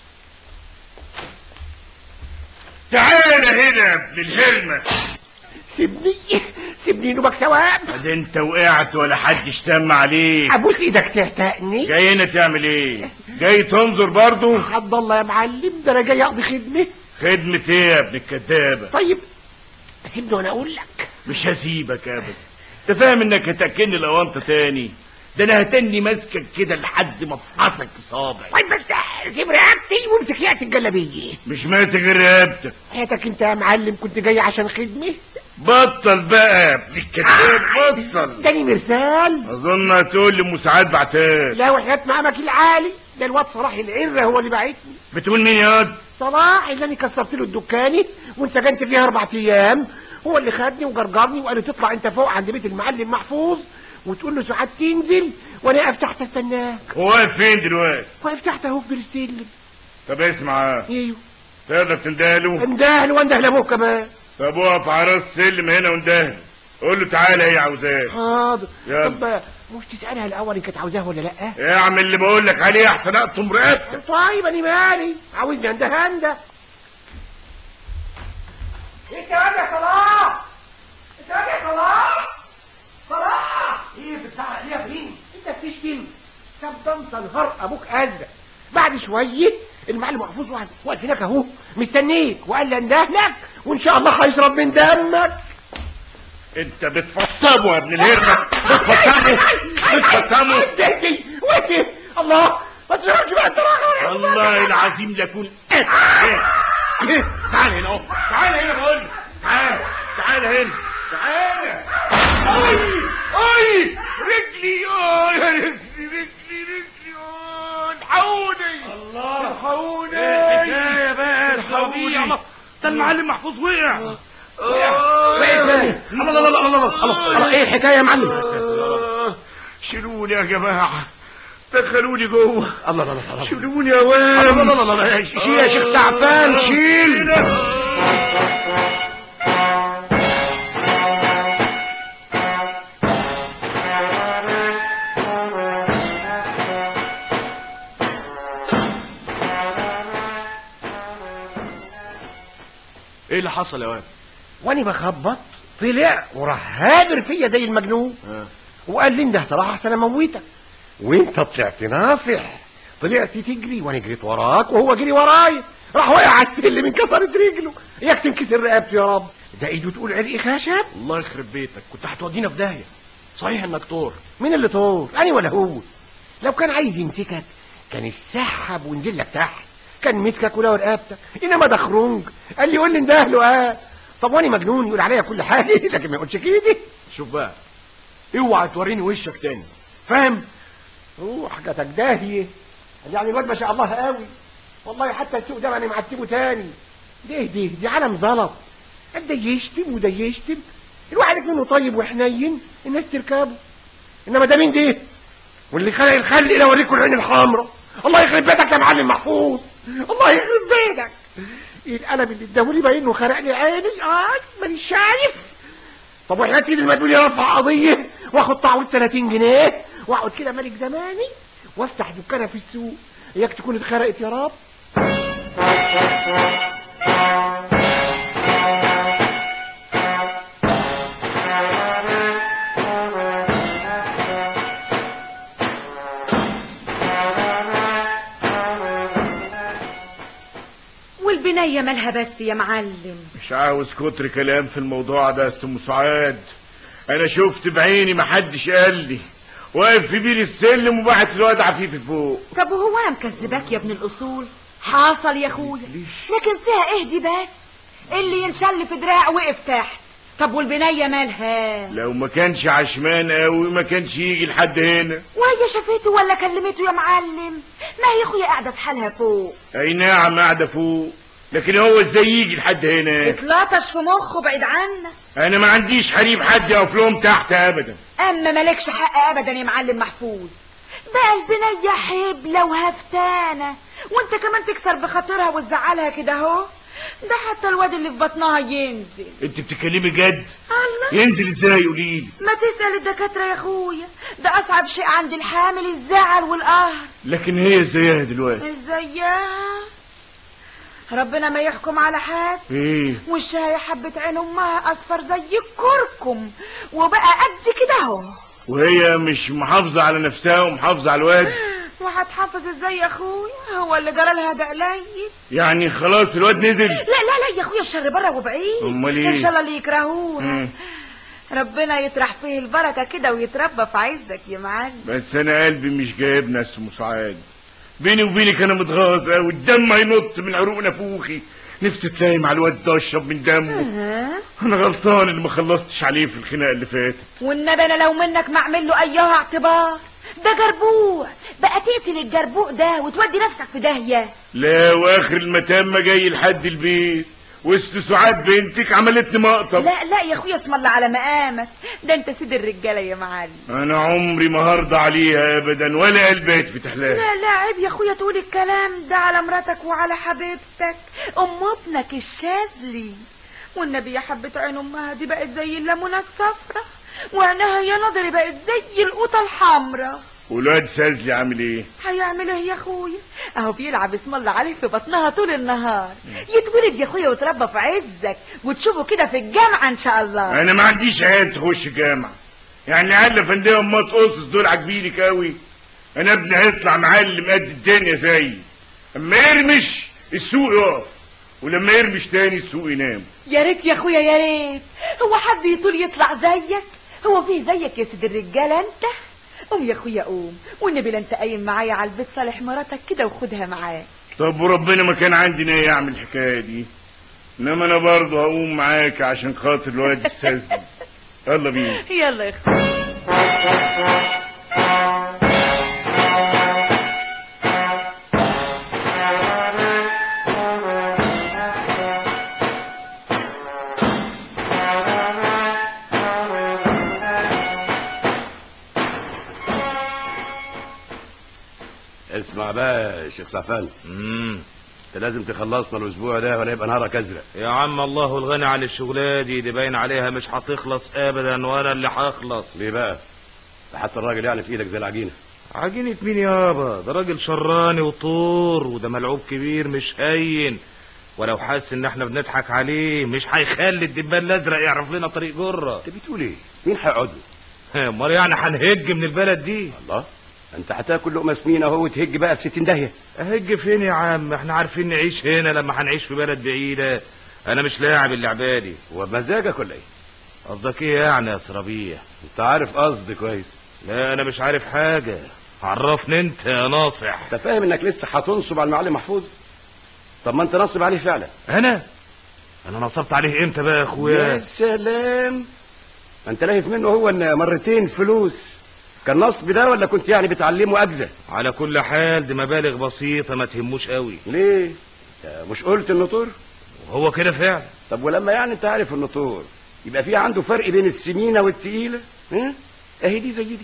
تعال هنا يا ابن الهرمه سيبني سيبني نوبك ثواب ده انت وقعت ولا حد اشتم عليك ابوس ايدك تهتقني جاي هنا تعمل ايه جاي تنظر برضو حد الله يا معلم ده انا جاي اقضي خدمه خدمة ايه يا ابن الكدابة طيب سيبني وانا اقول لك مش هسيبك ابدا انت فاهم انك هتاكلني الاونطه تاني ده انا هتني ماسكك كده لحد ما افحصك بصابعي طيب بس سيب رقبتي وامسك ياقة الجلابيه مش ماسك غير رقبتك حياتك انت يا معلم كنت جاي عشان خدمه بطل بقى يا ابن الكداب بطل تاني مرسال اظن هتقول لي مساعد بعتال لا وحياة مقامك العالي ده الواد صلاح العرة هو اللي بعتني بتقول مين يا واد صلاح اللي انا كسرت له الدكاني وانسجنت فيها اربع ايام هو اللي خدني وجرجرني وقال لي تطلع انت فوق عند بيت المعلم محفوظ وتقول له ساعات تنزل وانا اقف تحت استناك هو واقف فين دلوقتي واقف تحت اهو في السلم طب اسمع ايوه تقدر تندهله اندهل وانده لابوك كمان طب اقف على راس السلم هنا وندهله قول له تعالى هي عاوزاك حاضر يلا. طب مش تسألها الأول إن كانت عاوزاه ولا لأ اعمل اللي بقول لك عليه احسن اقطم رقبتك طيب أنا مالي عاوزني انده انده انت يا صلاح انت يا صلاح صلاح ايه في الساعة ايه يا فين انت بتشتم طب ده انت نهار ابوك ازرق بعد شوية المعلم محفوظ واحد واقف هناك اهو مستنيك وقال لي انده لك وان شاء الله هيشرب من دمك انت بتفطمه يا ابن الهرمة بتفطمه بتفطمه ودي ودي الله ما تشربش بقى انت راجل والله العظيم لكون تعال هنا اهو تعال هنا بقول لك تعال تعال هنا تعال اي اي رجلي اي رجلي رجلي رجلي أوي، الحقوني الله الحقوني الحكايه بقى الحقوني الله ده المعلم محفوظ وقع الله الله الله الله الله الله ايه الحكايه يا معلم آه، شيلوني يا جماعة دخلوني جوه الله الله الله الله شيلوني يا واد الله الله الله الله شيل يا شيخ تعبان شيل ايه اللي حصل يا واد وانا بخبط طلع وراح هابر فيا زي المجنون آه. وقال لي ده صراحه احسن اموتك وانت طلعت ناصح طلعت تجري وانا جريت وراك وهو جري ورايا راح وقع على السلم انكسرت رجله اياك تنكسر رقبته يا رب ده ايده تقول عرق خشب الله يخرب بيتك كنت هتودينا في داهيه صحيح انك طور مين اللي طور انا ولا هو لو كان عايز يمسكك كان السحب ونزل لك تحت كان مسكك ولا رقبتك انما ده خرونج قال لي قول لي اندهله اه طب وانا مجنون يقول عليا كل حاجه لكن ما يقولش كده شوف بقى اوعى توريني وشك تاني فاهم روح جاتك داهيه يعني الواد ما شاء الله قوي والله حتى السوق ده انا معتبه تاني ده ده دي عالم زلط ده يشتم وده يشتم الواحد منه طيب وحنين الناس تركبه انما ده مين ده واللي خلق الخلق الى اوريكم العين الحمراء الله يخرب بيتك يا معلم محفوظ الله يخرب بيتك ايه القلم اللي اداهولي باين انه خرق لي عيني اه مانيش شايف طب وحياة ايد المدلول يرفع قضيه واخد تعويض 30 جنيه واقعد كده ملك زماني وافتح دكانه في السوق اياك تكون اتخرقت يا رب والبنية مالها بس يا معلم مش عاوز كتر كلام في الموضوع ده يا أستاذ مساعد انا شفت بعيني محدش قال لي واقف في بير السلم وبعت الواد عفيفي فوق طب وهو انا مكذباك يا ابن الاصول حاصل يا اخويا لكن فيها ايه دي بس اللي ينشل في دراع وقف تحت طب والبنية مالها لو ما كانش عشمان قوي ما كانش يجي لحد هنا وهي شافته ولا كلمته يا معلم ما هي اخويا قاعدة في حالها فوق اي نعم قاعده فوق لكن هو ازاي يجي لحد هنا اتلطش في مخه بعيد عنك انا ما عنديش حريم حد يقف لهم تحت ابدا اما مالكش حق ابدا يا معلم محفوظ بقى البنية حبلة وهفتانة وانت كمان تكسر بخاطرها وتزعلها كده اهو ده حتى الواد اللي في بطنها ينزل انت بتتكلمي جد الله ينزل ازاي قوليلي ما تسأل الدكاترة يا اخويا ده اصعب شيء عند الحامل الزعل والقهر لكن هي ازايها دلوقتي ازيها ربنا ما يحكم على حد ايه وشها يا حبة عين امها اصفر زي الكركم وبقى قد كده اهو وهي مش محافظه على نفسها ومحافظه على الواد وهتحافظ ازاي يا اخويا هو اللي جرى لها ده قليل يعني خلاص الواد نزل لا لا لا يا اخويا الشر بره وبعيد أمال إيه؟ ان شاء الله اللي يكرهوها مم. ربنا يطرح فيه البركه كده ويتربى في عزك يا معلم بس انا قلبي مش جايب ناس مساعد بيني وبينك انا متغاظ قوي الدم هينط من عروق نافوخي نفسي تلاقي مع الواد ده اشرب من دمه ها انا غلطان اللي ما خلصتش عليه في الخناقه اللي فاتت والنبي انا لو منك ما اعمل له ايها اعتبار ده جربوع بقى تقتل الجربوع ده وتودي نفسك في داهيه لا واخر المتامه جاي لحد البيت وسط سعاد بنتك عملتني مقطب لا لا يا اخويا اسم الله على مقامك ده انت سيد الرجاله يا معلم انا عمري ما هرضى عليها ابدا ولا قلبي يتفتح لها لا لا عيب يا اخويا تقول الكلام ده على مراتك وعلى حبيبتك ام ابنك الشاذلي والنبي يا حبة عين امها دي بقت زي الليمونه الصفرا وعينها يا نظري بقت زي القوطه الحمرا والواد سازلي عامل ايه هيعمل ايه يا اخويا اهو بيلعب اسم الله عليه في بطنها طول النهار يتولد يا اخويا ويتربى في عزك وتشوفه كده في الجامعه ان شاء الله انا ما عنديش عيال تخش جامعة يعني العيال اللي ما تقصص دول عاجبينك قوي انا ابني هيطلع معلم قد الدنيا زيي اما يرمش السوق يقف ولما يرمش تاني السوق ينام يا ريت يا اخويا يا ريت هو حد يطول يطلع زيك هو في زيك يا سيد الرجاله انت قوم يا اخويا قوم والنبي لا انت قايم معايا على البيت صالح مراتك كده وخدها معاك طب وربنا ما كان عندي نية اعمل الحكاية دي انما انا برضه هقوم معاك عشان خاطر الواد السازلي يلا بينا يلا يا اخويا اسمع بقى يا شيخ سعفان امم انت لازم تخلصنا الاسبوع ده ولا يبقى نهارك ازرق يا عم الله الغني عن الشغلة دي دي باين عليها مش هتخلص ابدا وانا اللي هخلص ليه بقى ده حتى الراجل يعني في ايدك زي العجينه عجينة مين يابا ده راجل شراني وطور وده ملعوب كبير مش هين ولو حس ان احنا بنضحك عليه مش هيخلي الدبان الازرق يعرف لنا طريق جره انت بتقول ايه مين هيقعد له امال يعني هنهج من البلد دي الله انت هتاكل لقمه سمينه اهو وتهج بقى في 60 داهيه اهج فين يا عم احنا عارفين نعيش هنا لما هنعيش في بلد بعيدة انا مش لاعب اللعبة دي وبمزاجك ولا ايه قصدك ايه يعني يا سرابية انت عارف قصدي كويس لا انا مش عارف حاجة عرفني انت يا ناصح انت فاهم انك لسه هتنصب على المعلم محفوظ طب ما انت نصب عليه فعلا انا انا نصبت عليه امتى بقى يا يا اخويا سلام ما انت لاهف منه هو ان مرتين فلوس كان نصب ده ولا كنت يعني بتعلمه اجزه على كل حال دي مبالغ بسيطة ما تهموش قوي ليه انت مش قلت انه طور وهو كده فعلا طب ولما يعني انت عارف انه طور يبقى في عنده فرق بين السمينه والتقيله ها اهي دي زي دي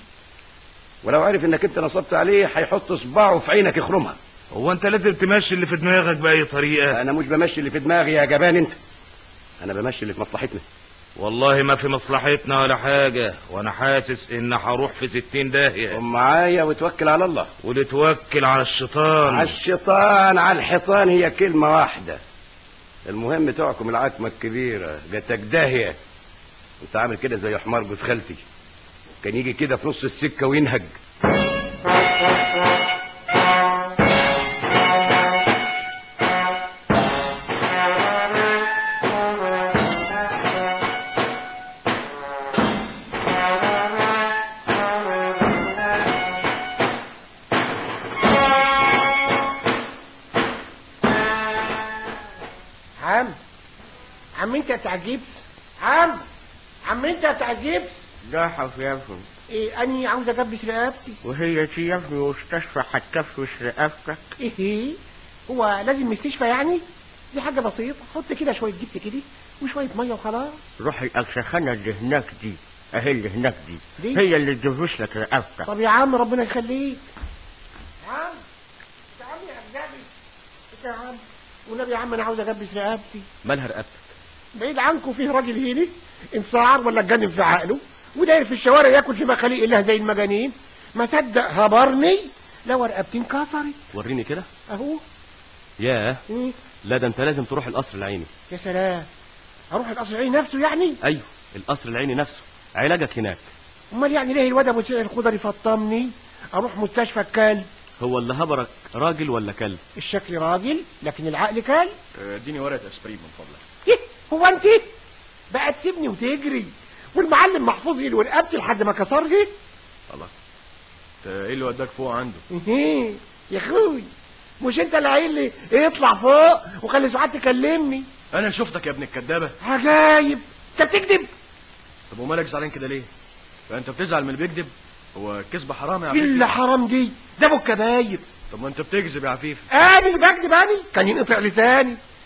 ولو عرف انك انت نصبت عليه هيحط صباعه في عينك يخرمها هو انت لازم تمشي اللي في دماغك بأي طريقة انا مش بمشي اللي في دماغي يا جبان انت انا بمشي اللي في مصلحتنا والله ما في مصلحتنا ولا حاجة وانا حاسس ان هروح في ستين داهية قوم معايا وتوكل على الله ولتوكل على الشيطان على الشيطان على الحيطان هي كلمة واحدة المهم تحكم العتمة الكبيرة جاتك داهية انت عامل كده زي حمار جوز خالتي كان يجي كده في نص السكة وينهج عم عم انت بتاع جيبس عم عم انت بتاع جيبس ضحف يا ابني ايه اني عاوز اجبس رقبتي وهي دي يا ابني مستشفى هتكفش رقبتك ايه هو لازم مستشفى يعني دي حاجة بسيطة حط كده شوية جبس كده وشوية مية وخلاص روح الأكشخانة اللي هناك دي اهي اللي هناك دي, دي؟ هي اللي تجبش لك رقبتك طب يا عم ربنا يخليك يا عم يا عم يا أجنبي انت يا عم والنبي يا عم انا عاوز اجبس رقبتي مالها رقبتك بعيد عنكم فيه راجل هنا انصعر ولا اتجنن في عقله وداير في الشوارع ياكل في مخاليق الله زي المجانين ما صدق هبرني لو رقبتي انكسرت وريني كده اهو ياه إيه؟ لا ده انت لازم تروح القصر العيني يا سلام اروح القصر العيني نفسه يعني ايوه القصر العيني نفسه علاجك هناك امال يعني ليه الواد ابو سعر الخضري فطمني اروح مستشفى الكلب هو اللي هبرك راجل ولا كلب الشكل راجل لكن العقل كلب اديني ورقه اسبرين من فضلك إيه هو انت بقى تسيبني وتجري والمعلم محفوظ يلوي رقبتي لحد ما كسرها الله ايه اللي وداك فوق عنده إيه يا اخوي مش انت اللي قايل لي اطلع فوق وخلي سعاد تكلمني انا شفتك يا ابن الكدابه عجايب انت بتكذب طب ومالك زعلان كده ليه انت بتزعل من اللي بيكذب هو الكذب حرام يا عفيف الا حرام دي ده ابو الكباير طب ما انت بتكذب يا عفيف انا اللي بكذب انا كان ينقطع لساني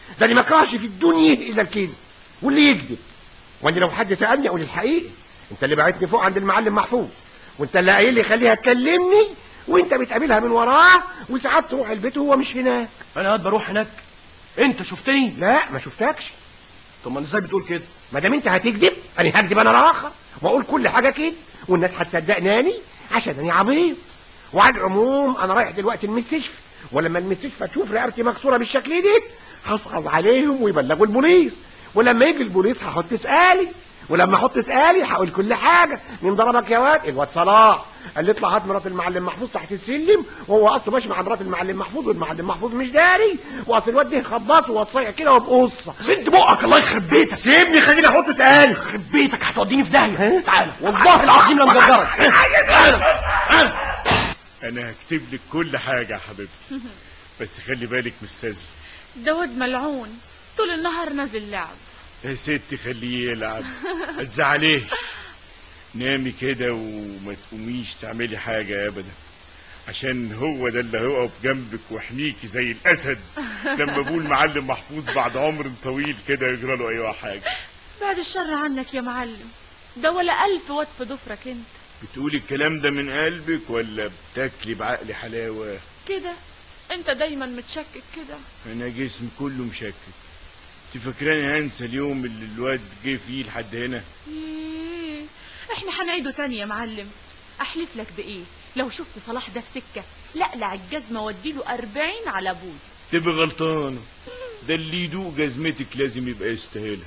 ده اللي ما كرهش في الدنيا الا الكذب واللي يكذب وانا لو حد سالني اقول الحقيقه انت اللي بعتني فوق عند المعلم محفوظ وانت اللي قايل لي خليها تكلمني وانت بتقابلها من وراه وساعات تروح البيت وهو مش هناك انا قاعد بروح هناك انت شفتني لا ما شفتكش طب ما ازاي بتقول كده ما دام انت هتكذب انا هكذب انا راخر واقول كل حاجه كده والناس هتصدقني عشان انا عبيط وعلى العموم انا رايح دلوقتي المستشفى ولما المستشفى تشوف رقبتي مكسوره بالشكل ده هصعب عليهم ويبلغوا البوليس ولما يجي البوليس هحط سؤالي ولما احط سؤالي هقول كل حاجه مين ضربك يا واد الواد صلاح قال لي اطلع هات مرات المعلم محفوظ تحت السلم وهو اصله ماشي مع مرات المعلم محفوظ والمعلم محفوظ مش داري واصل الواد ده خباص وصيع كده وبقصه سد بقك الله يخرب بيتك سيبني خليني احط سؤالي يخرب بيتك هتوديني في داهيه تعال والله العظيم لا مجرجرك تعال تعال انا هكتب لك كل حاجة يا حبيبتي بس خلي بالك من السذل ده واد ملعون طول النهار نازل لعب يا ستي خليه يلعب ما تزعليش نامي كده وما تقوميش تعملي حاجة ابدا عشان هو ده اللي هيقف جنبك ويحميكي زي الاسد لما بقول معلم محفوظ بعد عمر طويل كده يجرى له اي حاجة بعد الشر عنك يا معلم ده ولا ألف واد في ضفرك انت بتقولي الكلام ده من قلبك ولا بتاكلي بعقل حلاوة كده انت دايما متشكك كده انا جسمي كله مشكك انت فاكراني هنسى اليوم اللي الواد جه فيه لحد هنا إيه، احنا هنعيده تاني يا معلم احلف لك بايه لو شفت صلاح ده في سكه لقلع الجزمه واديله أربعين على بوز تبقى غلطانة ده اللي يدوق جزمتك لازم يبقى يستاهلها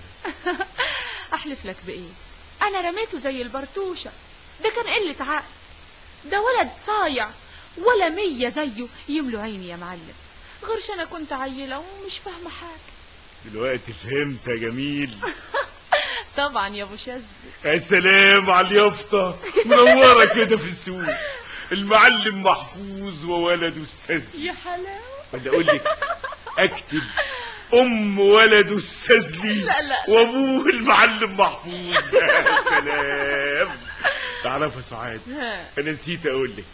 احلف لك بايه انا رميته زي البرتوشه ده كان قله عقل ده ولد صايع ولا مية زيه يملوا عيني يا معلم غيرش انا كنت عيله ومش فاهمه حاجه دلوقتي فهمت يا جميل طبعا يا ابو شاذ يا سلام على اليافطة منورة كده في السوق المعلم محفوظ وولده السذل يا حلاوه ولا اقول لك اكتب ام ولده السذلي لا، لا. وابوه المعلم محفوظ يا سلام تعرفي يا سعاد ها. انا نسيت اقول لك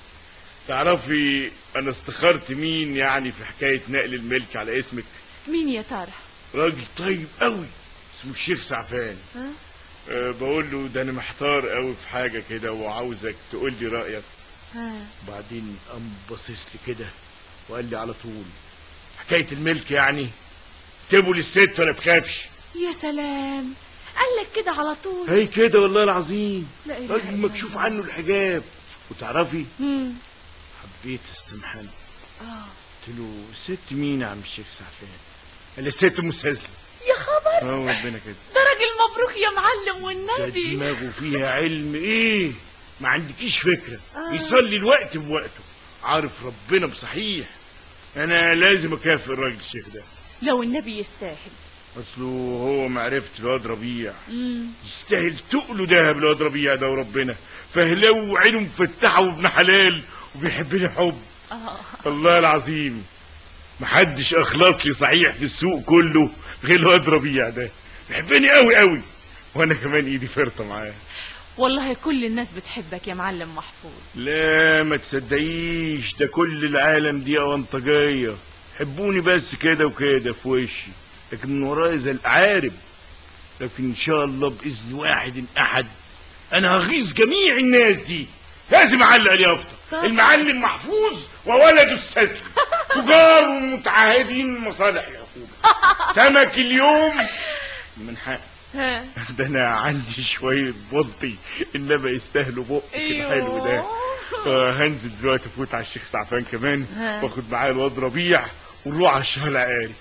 تعرفي انا استخرت مين يعني في حكاية نقل الملك على اسمك مين يا ترى راجل طيب قوي اسمه الشيخ سعفان ها؟ أه بقول له ده انا محتار قوي في حاجة كده وعاوزك تقول لي رأيك ها. بعدين قام باصص لي كده وقال لي على طول حكايه الملك يعني اكتبه للست ولا تخافش يا سلام قال لك كده على طول هي كده والله العظيم لا إله راجل إلا مكشوف الله. عنه الحجاب وتعرفي مم. حبيت استمحل اه قلت له الست مين يا عم الشيخ سعفان قال لي الست مستسلم يا خبر اه ربنا كده ده راجل مبروك يا معلم ده والنبي دماغه فيها علم ايه ما عندكيش فكرة آه. يصلي الوقت بوقته عارف ربنا بصحيح انا لازم اكافئ الراجل الشيخ ده لو النبي يستاهل اصله هو معرفة الواد ربيع مم. يستاهل تقله دهب الواد ربيع ده وربنا فهلو وعينه مفتحة وابن حلال وبيحبني حب اه الله العظيم محدش اخلص لي صحيح في السوق كله غير الواد ربيع ده بيحبني قوي قوي وانا كمان ايدي فرطة معاه والله كل الناس بتحبك يا معلم محفوظ لا ما تصدقيش ده كل العالم دي اونطجية حبوني بس كده وكده في وشي لكن من ورايا زي الأعارب لكن ان شاء الله باذن واحد احد انا هغيظ جميع الناس دي لازم اعلق اليافطه طبعا. المعلم محفوظ وولده السذل تجار ومتعهدين مصالح الحكومه سمك اليوم من حق ها ده انا عندي شويه بلطي انما يستاهلوا بق كده حلو ده آه، هنزل دلوقتي افوت على الشيخ سعفان كمان ها. واخد معايا الواد ربيع ونروح على الشهر العقاري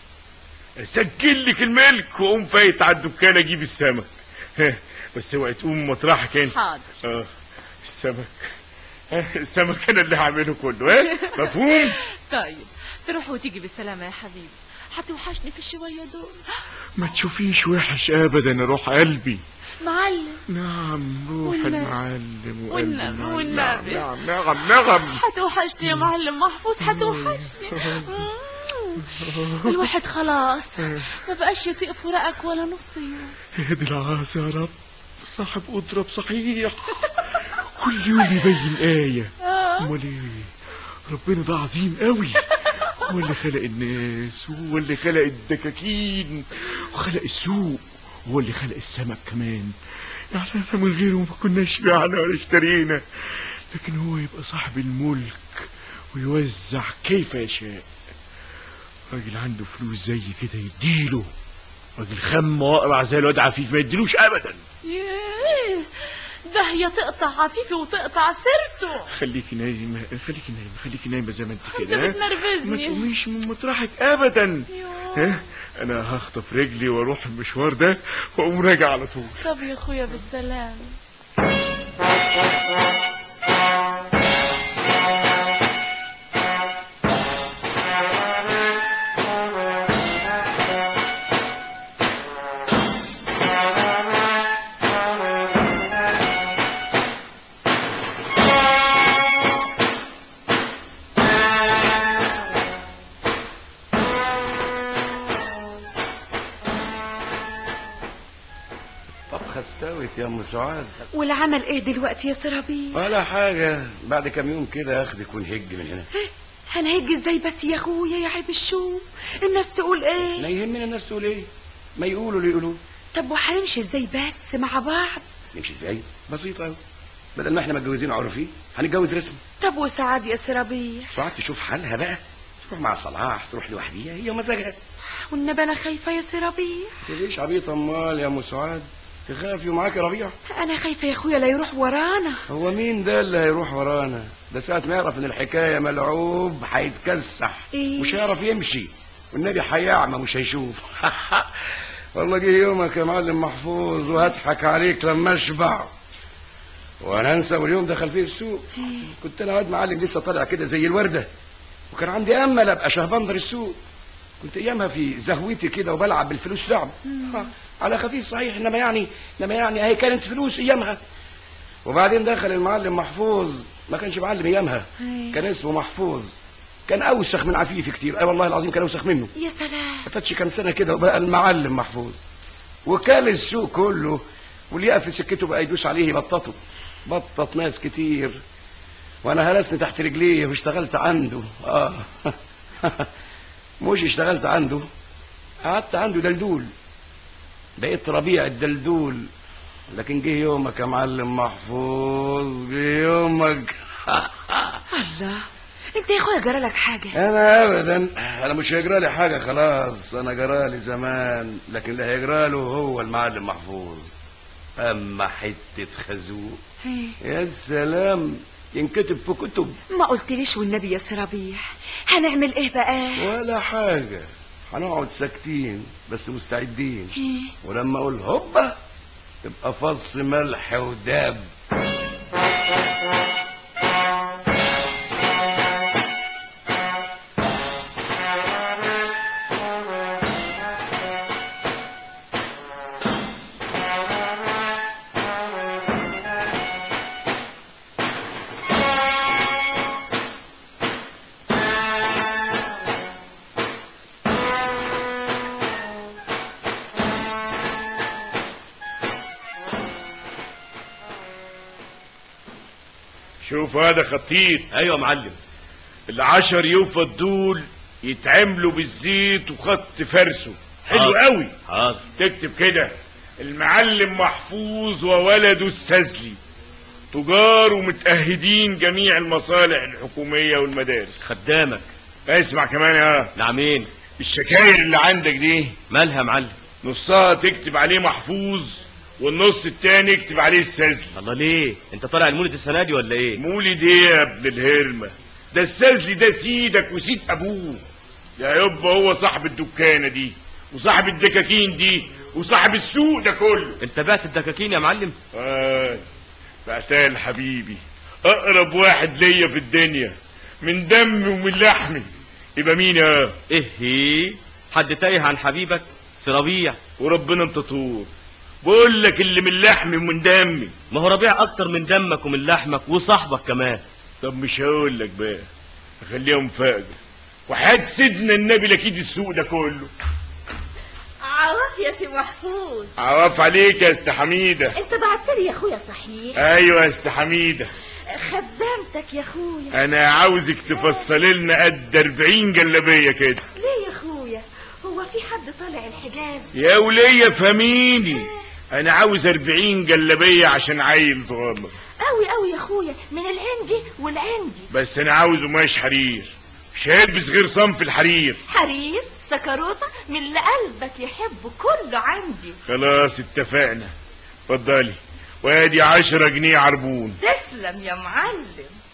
اسجل لك الملك واقوم فايت على الدكان اجيب السمك ها، بس اوعي تقوم مطرحك انت حاضر اه السمك ها، السمك انا اللي هعمله كله ها مفهوم طيب تروح وتيجي بالسلامة يا حبيبي هتوحشني في الشوية دول ما تشوفيش وحش ابدا روح قلبي معلم نعم روح والنبي. المعلم وقلبي والنبي المعلم. والنبي. نعم نعم نعم هتوحشني يا معلم محفوظ هتوحشني مم. الواحد خلاص ما بقاش يطيق فراقك ولا نص يوم اهدي العاصي يا رب صاحب قدرة بصحيح كل يوم يبين آية آه. امال ايه ربنا ده عظيم قوي هو اللي خلق الناس هو اللي خلق الدكاكين وخلق السوق هو اللي خلق السمك كمان يعني احنا من غيره ما كناش بعنا ولا اشترينا لكن هو يبقى صاحب الملك ويوزع كيف يشاء راجل عنده فلوس زي كده يديله راجل خم واقرع زي الواد عفيف ما يديلوش ابدا ياه ده هي تقطع عفيفي وتقطع سيرته خليكي نايمة خليكي نايمة خليكي نايمة زي ما انت انت كده ها؟ ما بتنرفزني تقوميش من مطرحك ابدا ها انا هخطف رجلي واروح المشوار ده واقوم راجع على طول طب يا اخويا بالسلامة طبخة استوت يا ام سعاد والعمل ايه دلوقتي يا سرابيل ولا حاجة بعد كام يوم كده اخدك ونهج من هنا هنهج ازاي بس يا اخويا يا عيب الشوف الناس تقول لا ايه يهمنا الناس تقول ايه ما يقولوا اللي يقولوه طب وهنمشي ازاي بس مع بعض نمشي ازاي بسيطة أوي بدل ما احنا متجوزين عرفي هنتجوز رسمي طب وسعاد يا سرابيل سعاد تشوف حالها بقى تروح مع صلاح تروح لوحديها هي ومزاجها والنبي انا خايفه يا سرابيل ليش عبيط امال يا ام سعاد تخافي ومعاك ربيع انا خايفه يا اخويا لا يروح ورانا هو مين ده اللي هيروح ورانا ده ساعة ما يعرف ان الحكاية ملعوب هيتكسح إيه؟ مش هيعرف يمشي والنبي هيعمى مش هيشوف والله جه يومك يا معلم محفوظ وهضحك عليك لما اشبع وانا انسى واليوم دخل فيه السوق كنت انا واد معلم لسه طالع كده زي الورده وكان عندي امل ابقى شهبندر السوق كنت ايامها في زهوتي كده وبلعب بالفلوس لعب آه، على خفيف صحيح انما يعني انما يعني هي كانت فلوس ايامها وبعدين دخل المعلم محفوظ ما كانش معلم ايامها إيه. كان اسمه محفوظ كان اوسخ من عفيف كتير اي والله العظيم كان اوسخ منه يا سلام ما فاتش كام سنه كده وبقى المعلم محفوظ وكان السوق كله واللي يقف في سكته بقى يدوس عليه يبططه بطط ناس كتير وانا هرسني تحت رجليه واشتغلت عنده اه مش اشتغلت عنده قعدت عنده دلدول بقيت ربيع الدلدول لكن جه يومك يا معلم محفوظ جه يومك الله انت يا اخويا جرى لك حاجه انا ابدا انا مش هيجرى لي حاجه خلاص انا جرى لي زمان لكن اللي هيجرى له هو المعلم محفوظ اما حته خازوق إيه. يا سلام ينكتب في كتب ما قلتليش والنبي يا سرابيح هنعمل ايه بقى ولا حاجه هنقعد ساكتين بس مستعدين إيه. ولما اقول هوبا تبقى فص ملح وداب شوف هذا خطيط ايوه يا معلم العشر يوفى دول يتعملوا بالزيت وخط فرسه حلو حاضر. قوي حاضر تكتب كده المعلم محفوظ وولده السزلي تجار ومتأهدين جميع المصالح الحكومية والمدارس خدامك اسمع كمان يا نعمين الشكاير اللي عندك دي مالها يا معلم نصها تكتب عليه محفوظ والنص التاني اكتب عليه السزلي الله ليه انت طالع المولد السنه دي ولا ايه مولد ايه يا ابن الهرمة ده السزلي ده سيدك وسيد ابوه يا يبا هو صاحب الدكانة دي وصاحب الدكاكين دي وصاحب السوق ده كله انت بعت الدكاكين يا معلم آه بعتال حبيبي اقرب واحد ليا في الدنيا من دمي ومن لحمي يبقى مين يا ايه هي حد تايه عن حبيبك سرابيع وربنا انت طول بقول لك اللي من لحمي ومن دمي ما هو ربيع اكتر من دمك ومن لحمك وصاحبك كمان طب مش هقول لك بقى اخليها مفاجأة وحد سيدنا النبي لكيد السوق ده كله عرف يا سي محفوظ عواف عليك يا است حميدة انت بعت لي يا اخويا صحيح ايوه يا است حميدة خدام سعادتك يا اخويا انا عاوزك تفصلي لنا قد 40 جلابيه كده ليه يا اخويا هو في حد طالع الحجاز يا وليه فهميني انا عاوز 40 جلابيه عشان عيل صغير قوي قوي يا اخويا من العندي والعندي بس انا عاوز قماش حرير مش هلبس غير صنف الحرير حرير سكروطة من اللي قلبك يحبه كله عندي خلاص اتفقنا اتفضلي وادي عشرة جنيه عربون تسلم يا معلم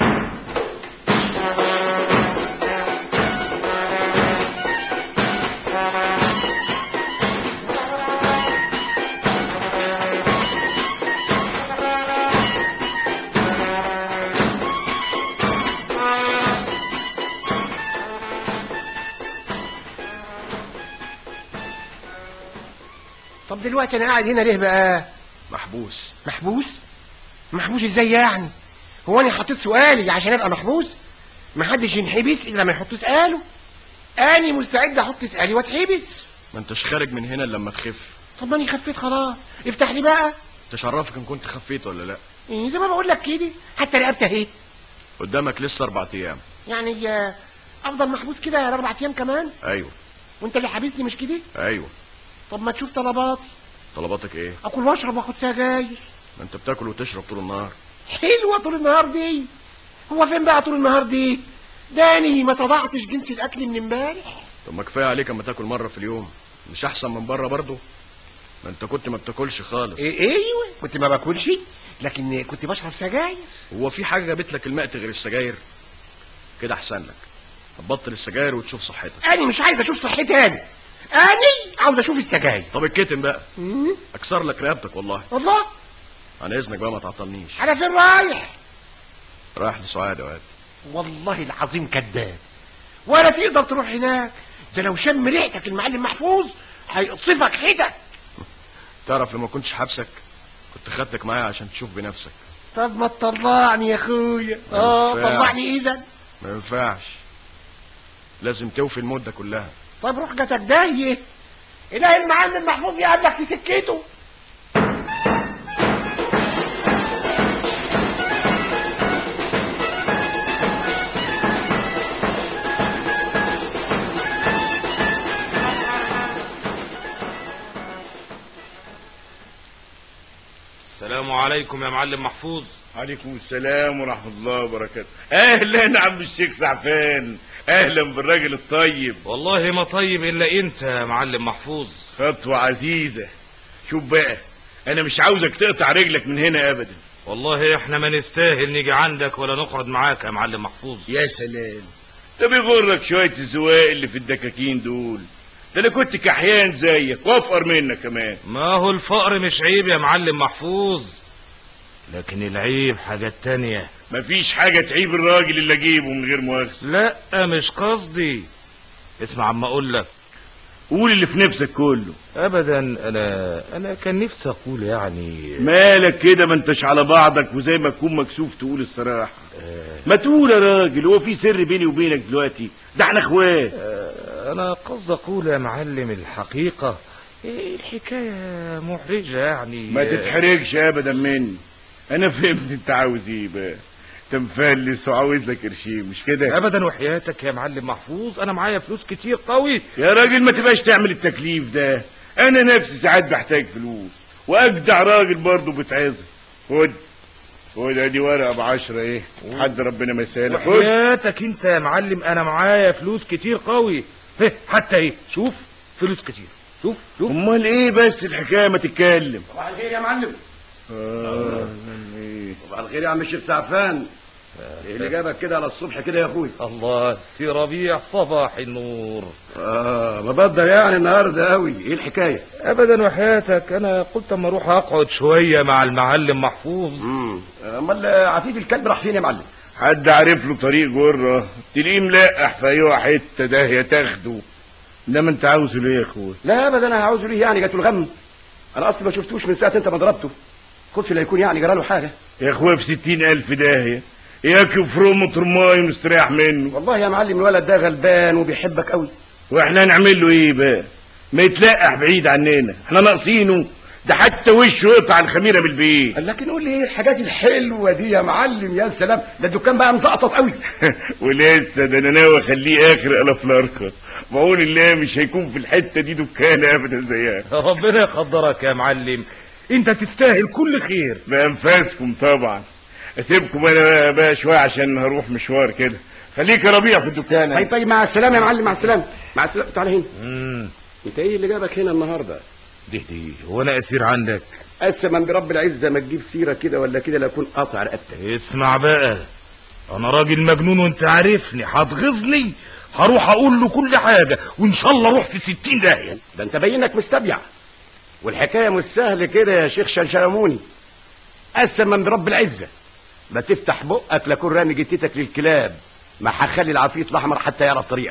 طب دلوقتي انا قاعد هنا ليه بقى محبوس محبوس محبوس ازاي يعني هو انا حطيت سؤالي عشان ابقى محبوس محدش ينحبس الا لما يحط سؤاله اني مستعد احط سؤالي واتحبس ما انتش خارج من هنا إلا لما تخف طب ما انا خفيت خلاص افتح لي بقى تشرفك ان كنت خفيت ولا لا إيه زي ما بقول لك كده حتى رقبتي اهي قدامك لسه اربع ايام يعني آه، افضل محبوس كده اربع ايام كمان ايوه وانت اللي حابسني مش كده ايوه طب ما تشوف طلباتي طلباتك ايه اكل واشرب واخد سجاير ما انت بتاكل وتشرب طول النهار حلوه طول النهار دي هو فين بقى طول النهار دي داني ما صدعتش جنس الاكل من امبارح طب ما كفايه عليك اما تاكل مره في اليوم مش احسن من بره برضه ما انت كنت ما بتاكلش خالص إيه ايوه كنت ما باكلش لكن كنت بشرب سجاير هو في حاجه جابت لك المقت غير السجاير كده احسن لك هتبطل السجاير وتشوف صحتك انا مش عايز اشوف صحتي تاني انا عاوز اشوف السجاير طب الكتم بقى مم، اكسر لك رقبتك والله والله عن اذنك بقى ما تعطلنيش على فين رايح رايح لسعاد يا واد والله العظيم كذاب ولا تقدر تروح هناك ده لو شم ريحتك المعلم محفوظ هيقصفك حتت تعرف لما كنتش حابسك كنت خدتك معايا عشان تشوف بنفسك طب ما تطلعني يا اخويا اه ينفعش. طلعني اذا ما ينفعش لازم توفي المده كلها طب روح جاتك داهيه إله المعلم محفوظ يقابلك في سكته السلام عليكم يا معلم محفوظ عليكم السلام ورحمة الله وبركاته أهلا يا عم الشيخ سعفان أهلا بالراجل الطيب والله ما طيب الا انت يا معلم محفوظ خطوة عزيزة شوف بقى أنا مش عاوزك تقطع رجلك من هنا أبدا والله احنا ما نستاهل نيجي عندك ولا نقعد معاك يا معلم محفوظ يا سلام ده بيغرك شوية الزواق اللي في الدكاكين دول ده أنا كنت كحيان زيك وأفقر منك كمان ما هو الفقر مش عيب يا معلم محفوظ لكن العيب حاجة تانية مفيش حاجة تعيب الراجل اللي أجيبه من غير مؤاخذة لا مش قصدي اسمع عم اقول لك قول اللي في نفسك كله ابدا انا انا كان نفسي اقول يعني مالك كده ما انتش على بعضك وزي ما تكون مكسوف تقول الصراحة ما تقول يا راجل هو في سر بيني وبينك دلوقتي ده احنا اخوات آه، انا قصدي اقول يا معلم الحقيقة إيه الحكاية محرجة يعني ما تتحرجش ابدا مني انا فهمت انت عاوز ايه بقى انت مفلس وعاوز لك قرشين مش كده ابدا وحياتك يا معلم محفوظ انا معايا فلوس كتير قوي يا راجل ما تبقاش تعمل التكليف ده انا نفسي ساعات بحتاج فلوس واجدع راجل برضه بتعزل خد خد ادي ورقه بعشرة ايه حد ربنا ما يسهلك خد وحياتك انت يا معلم انا معايا فلوس كتير قوي هه، حتى ايه شوف فلوس كتير شوف شوف امال ايه بس الحكايه ما تتكلم صباح الخير يا معلم آه ايه صباح الخير يا عم الشيخ سعفان ايه اللي جابك كده على الصبح كده يا اخوي الله سي ربيع صباح النور اه مبدر يعني النهارده قوي ايه الحكايه ابدا وحياتك انا قلت اما اروح اقعد شويه مع المعلم محفوظ امم امال عفيف الكلب راح فين يا معلم حد عارف له طريق جره تلاقيه ملقح في اي حته ده يا تاخده انما انت عاوزه ليه يا اخويا لا ابدا انا عاوزه ليه يعني جاته الغم انا اصلي ما شفتوش من ساعه انت ما ضربته خدش لا يكون يعني جراله حاجه يا اخويا في ستين الف داهية ياكل في رومه رماي مستريح منه والله يا معلم الولد ده غلبان وبيحبك قوي واحنا نعمل له ايه بقى ما يتلقح بعيد عننا احنا ناقصينه ده حتى وشه يقطع الخميره بالبيت لكن قول لي ايه الحاجات الحلوه دي يا معلم يا سلام ده الدكان بقى مزقطط قوي ولسه ده انا ناوي اخليه اخر الف الارقه بقول الله مش هيكون في الحته دي دكان ابدا زيها ربنا يقدرك يا معلم انت تستاهل كل خير بانفاسكم طبعا اسيبكم انا بقى شويه عشان هروح مشوار كده خليك يا ربيع في الدكان طيب طيب مع السلامه يا معلم مع السلامه مع السلامه تعالى هنا امم انت ايه اللي جابك هنا النهارده دي دي هو انا اسير عندك قسما برب العزه ما تجيب سيره كده ولا كده لا اكون قاطع رقبتك اسمع بقى انا راجل مجنون وانت عارفني هتغيظني هروح اقول له كل حاجه وان شاء الله اروح في ستين داهيه ده انت باينك مستبيع والحكايه مش سهل كده يا شيخ شلشلموني قسما برب العزه ما تفتح بقك لاكون رامي جتتك للكلاب ما هخلي العفريت الاحمر حتى يعرف طريقك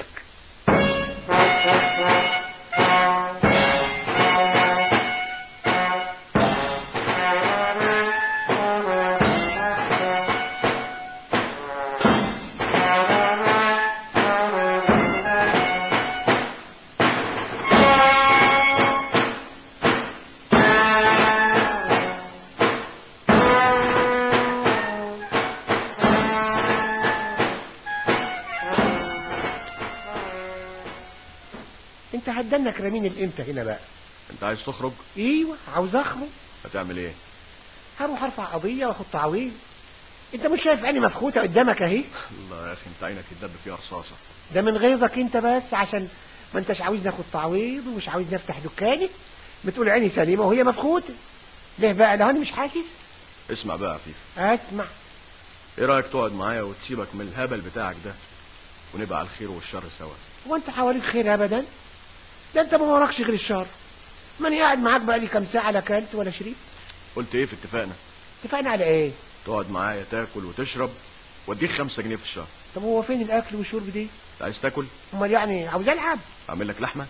انت هتدنك رامين الامتى هنا بقى انت عايز تخرج ايوه عاوز اخرج هتعمل ايه هروح ارفع قضيه واخد تعويض انت مش شايف عيني مفخوته قدامك اهي الله يا اخي انت عينك الدب فيها رصاصه ده من غيظك انت بس عشان ما انتش عاوز ناخد تعويض ومش عاوز نفتح دكاني بتقول عيني سليمه وهي مفخوته ليه بقى لو انا مش حاسس اسمع بقى يا عفيف اسمع ايه رايك تقعد معايا وتسيبك من الهبل بتاعك ده ونبقى على الخير والشر سوا هو انت حواليك خير ابدا ده انت ما وراكش غير الشر ماني قاعد معاك بقى لي كام ساعه لا اكلت ولا شربت قلت ايه في اتفاقنا اتفقنا على ايه تقعد معايا تاكل وتشرب واديك خمسة جنيه في الشهر طب هو فين الاكل والشرب دي انت عايز تاكل امال يعني عاوز العب اعمل لك لحمه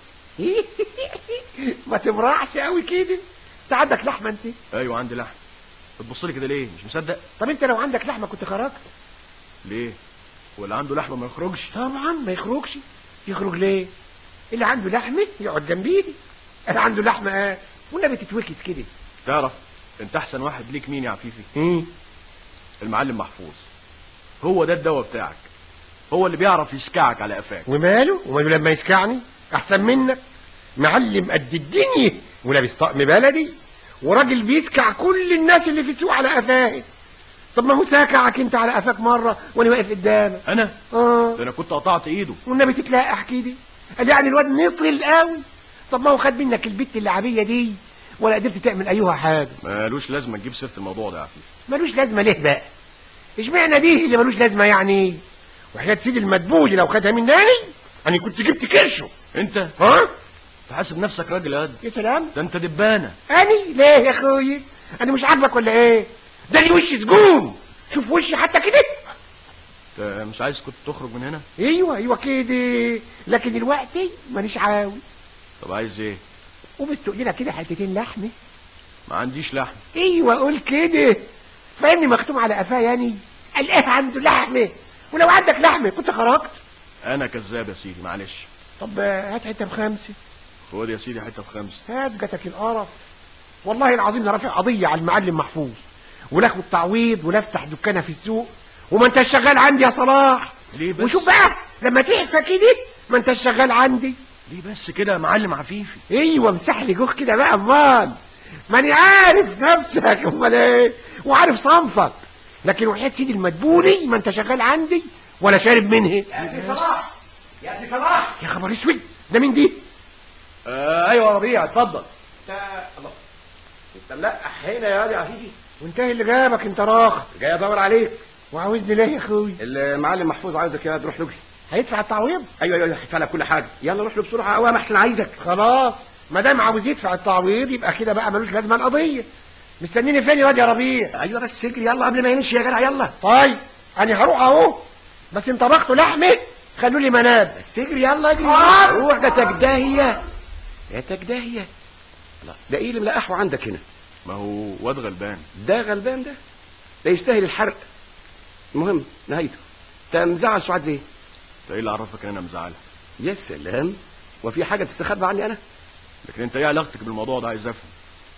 ما تبرعش قوي كده انت عندك لحمه انت ايوه عندي لحم بتبص لي كده ليه مش مصدق طب انت لو عندك لحمه كنت خرجت ليه واللي عنده لحمه ما يخرجش طبعا ما يخرجش يخرج ليه اللي عنده لحمه يقعد جنبيني اللي عنده لحمه اه والنبي تتوكس كده تعرف انت احسن واحد ليك مين يا عفيفي ايه المعلم محفوظ هو ده الدواء بتاعك هو اللي بيعرف يسكعك على قفاك وماله وماله لما يسكعني احسن منك معلم قد الدنيا ولابس طقم بلدي وراجل بيسكع كل الناس اللي في السوق على قفاه طب ما هو ساكعك انت على قفاك مره وانا واقف قدامك انا اه ده انا كنت قطعت ايده والنبي تتلاقح كده قال يعني الواد نطل قوي طب ما هو خد منك البت اللعبيه دي ولا قدرت تعمل ايها حاجه مالوش لازمه تجيب سيره الموضوع ده يا عفيف ملوش لازمه ليه بقى اشمعنى دي اللي ملوش لازمه يعني وحياة سيدي المدبولي لو خدها مني انا كنت جبت كرشه انت ها تحاسب نفسك راجل يا قد يا سلام ده انت دبانه اني ليه يا اخويا انا مش عاجبك ولا ايه ده لي وش سجون شوف وشي حتى كده انت مش عايز كنت تخرج من هنا ايوه ايوه كده لكن دلوقتي مانيش عاوز طب عايز ايه وبتقول لنا كده حتتين لحمه ما عنديش لحم ايوه قول كده فاهمني مختوم على قفاه يعني قال ايه عنده لحمه ولو عندك لحمه كنت خرجت انا كذاب يا سيدي معلش طب هات حته بخمسه خد يا سيدي حته بخمسه هات جاتك القرف والله العظيم انا رافع قضيه على المعلم محفوظ ولا اخد تعويض ولا افتح دكانه في السوق وما انتش شغال عندي يا صلاح ليه بس وشوف بقى لما تعفى كده ما انتش شغال عندي ليه بس كده يا معلم عفيفي ايوه مسح لي جوه كده بقى امال ماني عارف نفسك امال ايه وعارف صنفك لكن وحياة سيدي المدبولي ما انت شغال عندي ولا شارب منه يا سي صلاح يا سي صلاح يا خبر اسود ده مين دي آه ايوه يا ربيع اتفضل انت الله انت ملقح هنا يا واد يا عفيفي وانت ايه اللي جابك انت راخ جاي ادور عليك وعاوزني ليه يا اخوي المعلم محفوظ عايزك يا تروح له هيدفع التعويض ايوه ايوه هيدفع لك كل حاجه يلا روح له بسرعه قوام احسن عايزك خلاص ما دام عاوز يدفع التعويض يبقى كده بقى ملوش لازمه القضيه مستنيني فين يا واد يا ربيع ايوه بس اجري يلا قبل ما يمشي يا جدع يلا طيب انا هروح اهو بس انت طبخته لحمه خلوا لي مناب بس اجري يلا اجري آه. روح ده تجداهيه يا تجداهيه الله ده ايه اللي ملقحه عندك هنا ما هو واد غلبان ده غلبان ده ده يستاهل الحرق المهم نهايته انت مزعل سعاد ليه انت ايه اللي عرفك ان انا مزعلها يا سلام وفي حاجه تستخبى عني انا لكن انت ايه علاقتك بالموضوع ده عايز افهم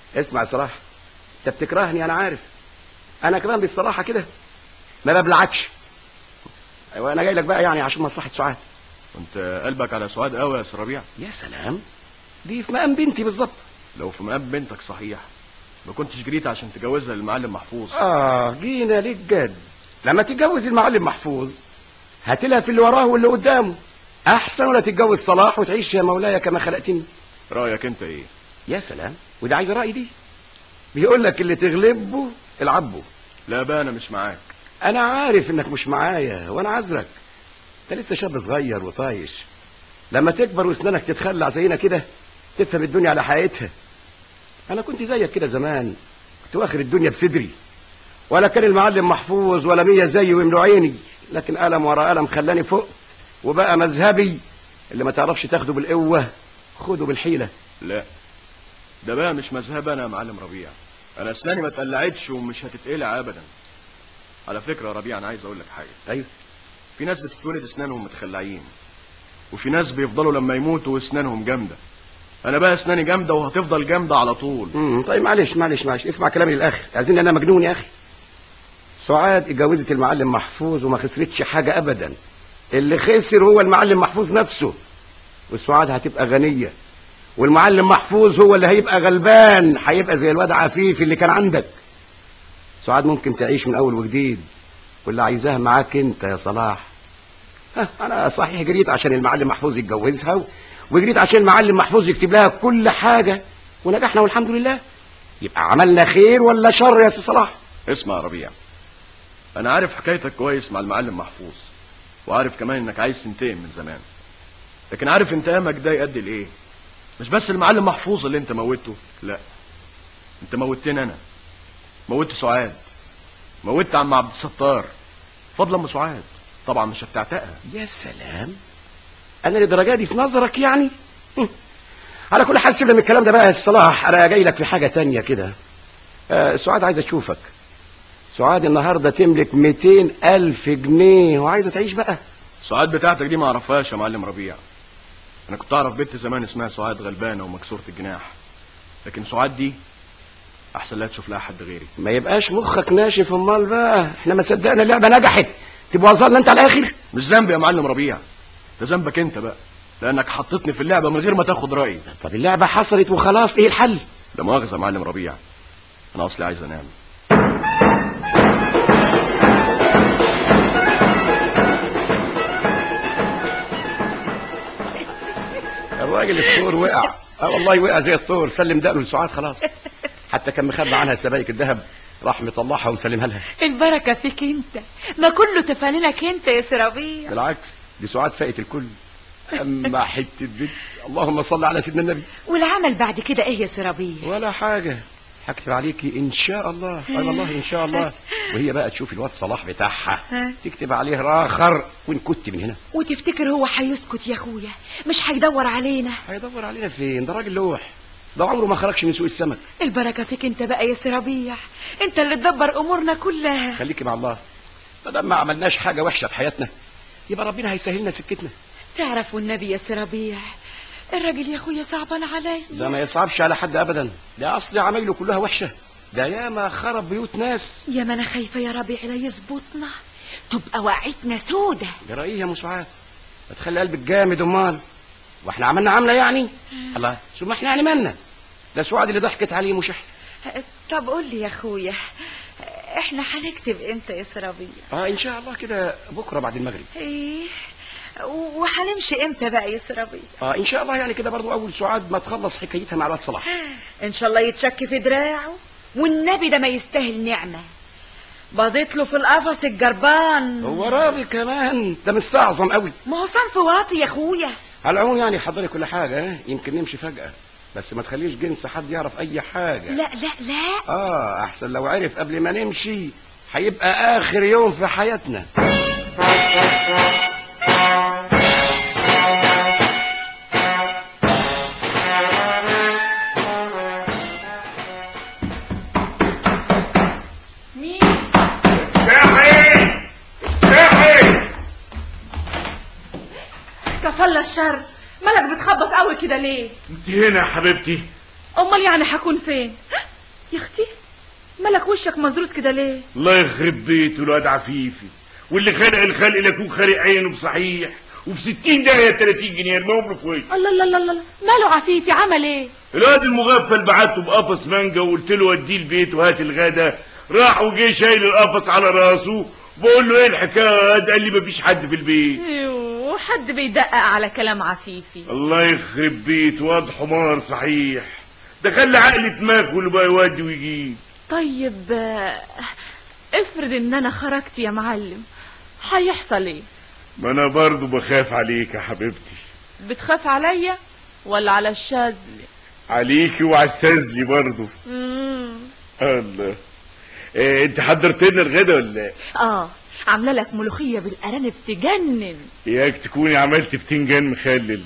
اسمع صلاح انت بتكرهني انا عارف انا كمان بالصراحه كده ما ببلعكش ايوه انا جاي لك بقى يعني عشان مصلحه سعاد وانت قلبك على سعاد قوي يا سي ربيع يا سلام دي في مقام بنتي بالظبط لو في مقام بنتك صحيح ما كنتش جريت عشان تجوزها للمعلم محفوظ اه جينا ليك جد لما تتجوز المعلم محفوظ هتلها في اللي وراه واللي قدامه احسن ولا تتجوز صلاح وتعيش يا مولاي كما خلقتني رايك انت ايه يا سلام وده عايز راي دي بيقول لك اللي تغلبه العبه لا بقى انا مش معاك انا عارف انك مش معايا وانا عذرك انت لسه شاب صغير وطايش لما تكبر واسنانك تتخلع زينا كده تفهم الدنيا على حقيقتها انا كنت زيك كده زمان كنت واخد الدنيا بصدري ولا كان المعلم محفوظ ولا مية زيي ويملوا عيني لكن قلم ورا قلم خلاني فوق وبقى مذهبي اللي ما تعرفش تاخده بالقوة خده بالحيلة لا ده بقى مش مذهب انا يا معلم ربيع انا اسناني ما اتقلعتش ومش هتتقلع ابدا على فكره يا ربيع انا عايز اقول لك حاجه ايوه في ناس بتتولد اسنانهم متخلعين وفي ناس بيفضلوا لما يموتوا اسنانهم جامده انا بقى اسناني جامده وهتفضل جامده على طول امم طيب معلش معلش معلش اسمع كلامي للاخر عايزين انا مجنون يا اخي سعاد اتجوزت المعلم محفوظ وما خسرتش حاجه ابدا اللي خسر هو المعلم محفوظ نفسه وسعاد هتبقى غنيه والمعلم محفوظ هو اللي هيبقى غلبان هيبقى زي الواد عفيف اللي كان عندك سعاد ممكن تعيش من اول وجديد واللي عايزاها معاك انت يا صلاح ها انا صحيح جريت عشان المعلم محفوظ يتجوزها و- وجريت عشان المعلم محفوظ يكتب لها كل حاجه ونجحنا والحمد لله يبقى عملنا خير ولا شر يا سي صلاح اسمع يا ربيع انا عارف حكايتك كويس مع المعلم محفوظ وعارف كمان انك عايز تنتقم من زمان لكن عارف انتقامك ده يؤدي لايه مش بس المعلم محفوظ اللي انت موتته لا انت موتتني انا موتت سعاد موتت عم عبد الستار فضلا ام سعاد طبعا مش هتعتقها يا سلام انا للدرجه دي في نظرك يعني هم. على كل حال سيبنا من الكلام ده بقى يا صلاح انا جاي لك في حاجه تانية كده آه سعاد عايزه تشوفك سعاد النهارده تملك 200 الف جنيه وعايزه تعيش بقى سعاد بتاعتك دي ما اعرفهاش يا معلم ربيع انا كنت اعرف بنت زمان اسمها سعاد غلبانه ومكسوره الجناح لكن سعاد دي احسن لا تشوف لها حد غيري ما يبقاش مخك ناشف امال بقى احنا ما صدقنا اللعبه نجحت تبقى وصلنا انت على الاخر مش ذنبي يا معلم ربيع ده ذنبك انت بقى لانك حطيتني في اللعبه من غير ما تاخد رايي طب اللعبه حصلت وخلاص ايه الحل لا مؤاخذه يا معلم ربيع انا اصلي عايز انام الراجل الثور وقع اه والله وقع زي الثور سلم دقنه لسعاد خلاص حتى كان مخبي عنها سبايك الذهب راح مطلعها وسلمها لها البركة فيك انت ما كله تفانينك انت يا سرابيع بالعكس دي سعاد فاقت الكل اما حته بنت اللهم صل على سيدنا النبي والعمل بعد كده ايه يا سرابيع ولا حاجه هكتب عليكي ان شاء الله اي والله ان شاء الله وهي بقى تشوف الواد صلاح بتاعها ها؟ تكتب عليه راخر ونكت من هنا وتفتكر هو هيسكت يا اخويا مش هيدور علينا هيدور علينا فين ده راجل لوح ده عمره ما خرجش من سوق السمك البركة فيك انت بقى يا سرابيع انت اللي تدبر امورنا كلها خليكي مع الله ما دام ما عملناش حاجه وحشه في حياتنا يبقى ربنا هيسهل لنا سكتنا تعرف والنبي يا سرابيع الراجل يا اخويا صعبان علي ده ما يصعبش على حد ابدا ده اصل عمايله كلها وحشه ده ياما خرب بيوت ناس يا ما انا خايفة يا ربيع لا يظبطنا تبقى وقعتنا سودة جرائيه يا مسعاد ما تخلي قلبك جامد امال واحنا عملنا عمله يعني الله ثم احنا يعني مالنا ده سعاد اللي ضحكت عليه مش احنا طب قول لي يا اخويا احنا هنكتب امتى يا سرابيع اه ان شاء الله كده بكره بعد المغرب ايه وهنمشي امتى بقى يا سرابيع اه ان شاء الله يعني كده برضو اول سعاد ما تخلص حكايتها مع الواد صلاح ان شاء الله يتشك في دراعه والنبي ده ما يستاهل نعمة بضيت له في القفص الجربان هو راضي كمان ده مستعظم قوي ما هو صنف واطي يا اخويا على العموم يعني حضري كل حاجه اه؟ يمكن نمشي فجاه بس ما تخليش جنس حد يعرف اي حاجه لا لا لا اه احسن لو عرف قبل ما نمشي هيبقى اخر يوم في حياتنا مين افتحي افتحي كفل الشر مالك بتخبط قوي كده ليه انت هنا يا حبيبتي امال يعني هكون فين يا اختي مالك وشك مزروط كده ليه الله يخرب بيته الواد عفيفي واللي خلق الخلق لكون خالق عينه بصحيح وب 60 داهيه 30 جنيه ارميهم له في وشه الله الله الله الله ماله عفيفي عمل ايه الواد المغفل بعته بقفص مانجا وقلت له وديه البيت وهات الغدا راح وجه شايل القفص على راسه بقول له ايه الحكايه قال لي مفيش حد في البيت يوه حد بيدقق على كلام عفيفي الله يخرب بيت واد حمار صحيح ده خلى عقلي دماغه واللي بقى يودي ويجيب طيب آه، افرض ان انا خرجت يا معلم هيحصل ايه ما انا برضه بخاف عليك يا حبيبتي بتخاف عليا ولا على الشاذ عليكي وعلى السازلي برضه مم. الله إيه انت حضرت لنا الغدا ولا إيه؟ اه عامله لك ملوخيه بالارانب تجنن اياك تكوني عملت بتنجان مخلل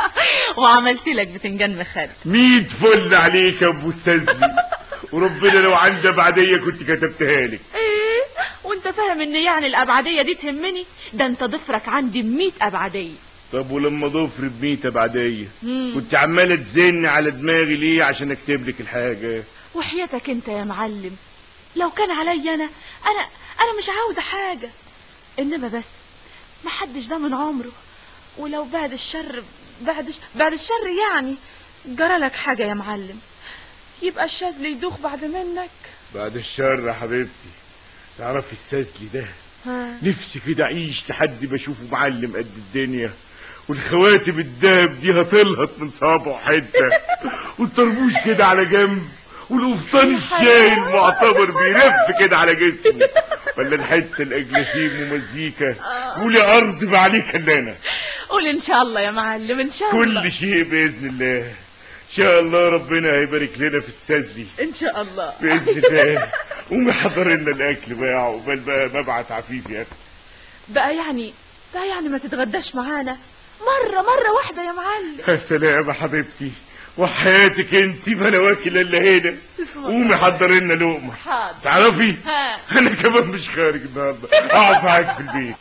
وعملت لك بتنجان مخلل ميت فل عليك يا ابو السازلي وربنا لو عندي بعديه كنت كتبتها لك ايه وانت فاهم ان يعني الابعديه دي تهمني ده انت ضفرك عندي بمية ابعديه طب ولما ضفر بميت بعديه مم. كنت عماله تزن على دماغي ليه عشان اكتب لك الحاجه وحياتك انت يا معلم لو كان عليا انا انا انا مش عاوزه حاجه انما بس ما حدش ده من عمره ولو بعد الشر بعد ش... بعد الشر يعني جرى لك حاجه يا معلم يبقى الشاذلي يدوخ بعد منك بعد الشر يا حبيبتي تعرفي السازلي ده ها نفسي كده اعيش لحد ما اشوفه معلم قد الدنيا والخواتم الدهب دي هتلهط من صابعه حته والطربوش كده على جنب والقفطان الشاي المعتبر بيلف كده على جسمه ولا الحته الاجلسيم ومزيكا قولي ارض ما عليك الا انا قول ان شاء الله يا معلم ان شاء الله كل شيء باذن الله ان شاء الله ربنا هيبارك لنا في السازلي ان شاء الله باذن الله قومي حضر لنا الاكل بقى عقبال بقى مبعت عفيف يا اخي بقى يعني بقى يعني ما تتغداش معانا مره مره واحده يا معلم يا سلام يا حبيبتي وحياتك انت ما انا واكل الا هنا قومي حضر لنا لقمه حاضر تعرفي ها انا كمان مش خارج النهارده اقعد معاك في البيت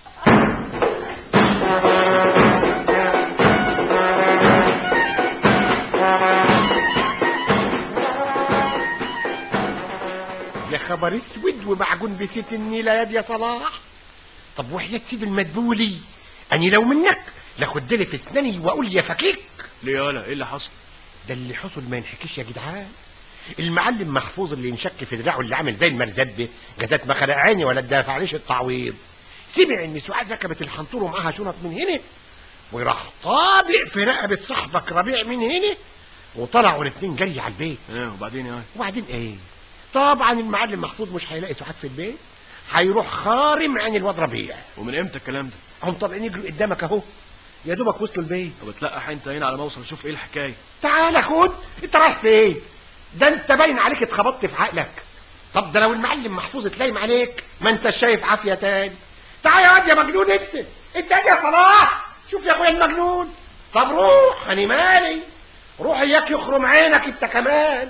يا خبر اسود ومعجون بست النيلة يا دي يا صلاح طب وحياة سيد المدبولي اني لو منك لاخد دلي في اسناني واقول يا فكيك ليه يالا ايه اللي حصل ده اللي حصل ما ينحكيش يا جدعان المعلم محفوظ اللي ينشك في دراعه اللي عامل زي المرزبة جزات ما خلق عيني ولا ادافع عليش التعويض سمع ان سعاد ركبت الحنطور ومعاها شنط من هنا وراح طابق في رقبة صاحبك ربيع من هنا وطلعوا الاتنين جري على البيت ايه وبعدين يا وبعدين ايه طبعا المعلم محفوظ مش هيلاقي سعاد في البيت هيروح خارم عن الواد ربيع ومن امتى الكلام ده هم طالعين يجروا قدامك اهو يا دوبك وصلوا البيت طب اتلقح انت هنا على ما اوصل اشوف ايه الحكايه تعال خد انت رايح فين ده انت باين عليك اتخبطت في عقلك طب ده لو المعلم محفوظ اتلايم عليك ما انت شايف عافيه تاني تعال يا واد يا مجنون انت انت يا صلاح شوف يا اخويا المجنون طب روح انا مالي روح اياك يخرم عينك انت كمان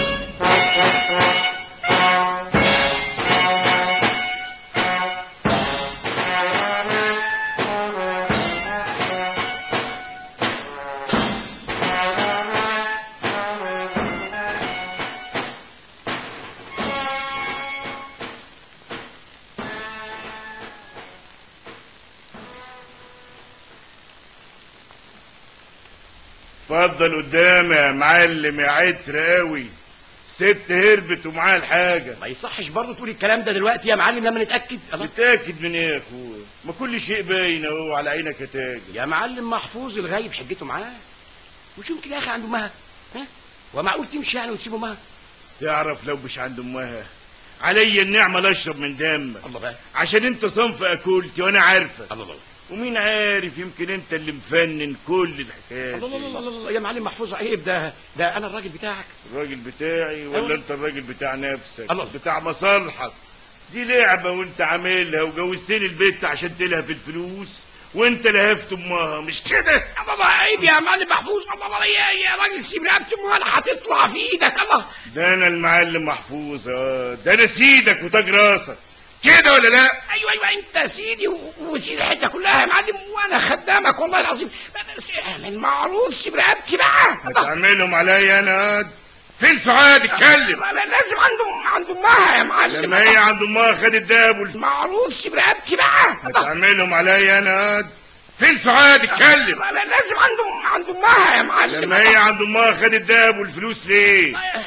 اتفضل قدامي يا معلم يا عتر قوي ست هربت ومعاها الحاجه ما يصحش برضه تقول الكلام ده دلوقتي يا معلم لما نتاكد الله. متاكد من ايه يا اخويا ما كل شيء باين اهو على عينك يا تاجر يا معلم محفوظ الغايب حجته معاه وشو يمكن يا اخي عنده امها ها ومعقول تمشي يعني وتسيب امها تعرف لو مش عند امها عليا النعمه لا اشرب من دمك الله بقى عشان انت صنف اكلتي وانا عارفك الله الله ومين عارف يمكن انت اللي مفنن كل الحكايات الله الله دي. الله الله يا معلم محفوظ عيب ده ده انا الراجل بتاعك الراجل بتاعي ولا أيوة. انت الراجل بتاع نفسك الله. بتاع مصالحك دي لعبة وانت عاملها وجوزتني البيت عشان تلهف الفلوس وانت لهفت امها مش كده الله الله عيب يا معلم محفوظ الله الله يا يا راجل سيب رقبتي امها هتطلع في ايدك الله ده انا المعلم محفوظ اه ده انا سيدك وتاج راسك كده ولا لا ايوه ايوه انت سيدي و- وسيد الحته كلها يا معلم وانا خدامك والله العظيم بس اعمل معروف سيب رقبتي بقى الله. هتعملهم عليا انا فين سعاد اتكلم لازم عنده عند امها يا معلم لما هي عند امها خدت دهب وال- معروفش برقبتي بقى هتعملهم عليا انا فين سعاد اتكلم لازم عنده عند امها يا معلم لما هي عند امها خدت دهب والفلوس ليه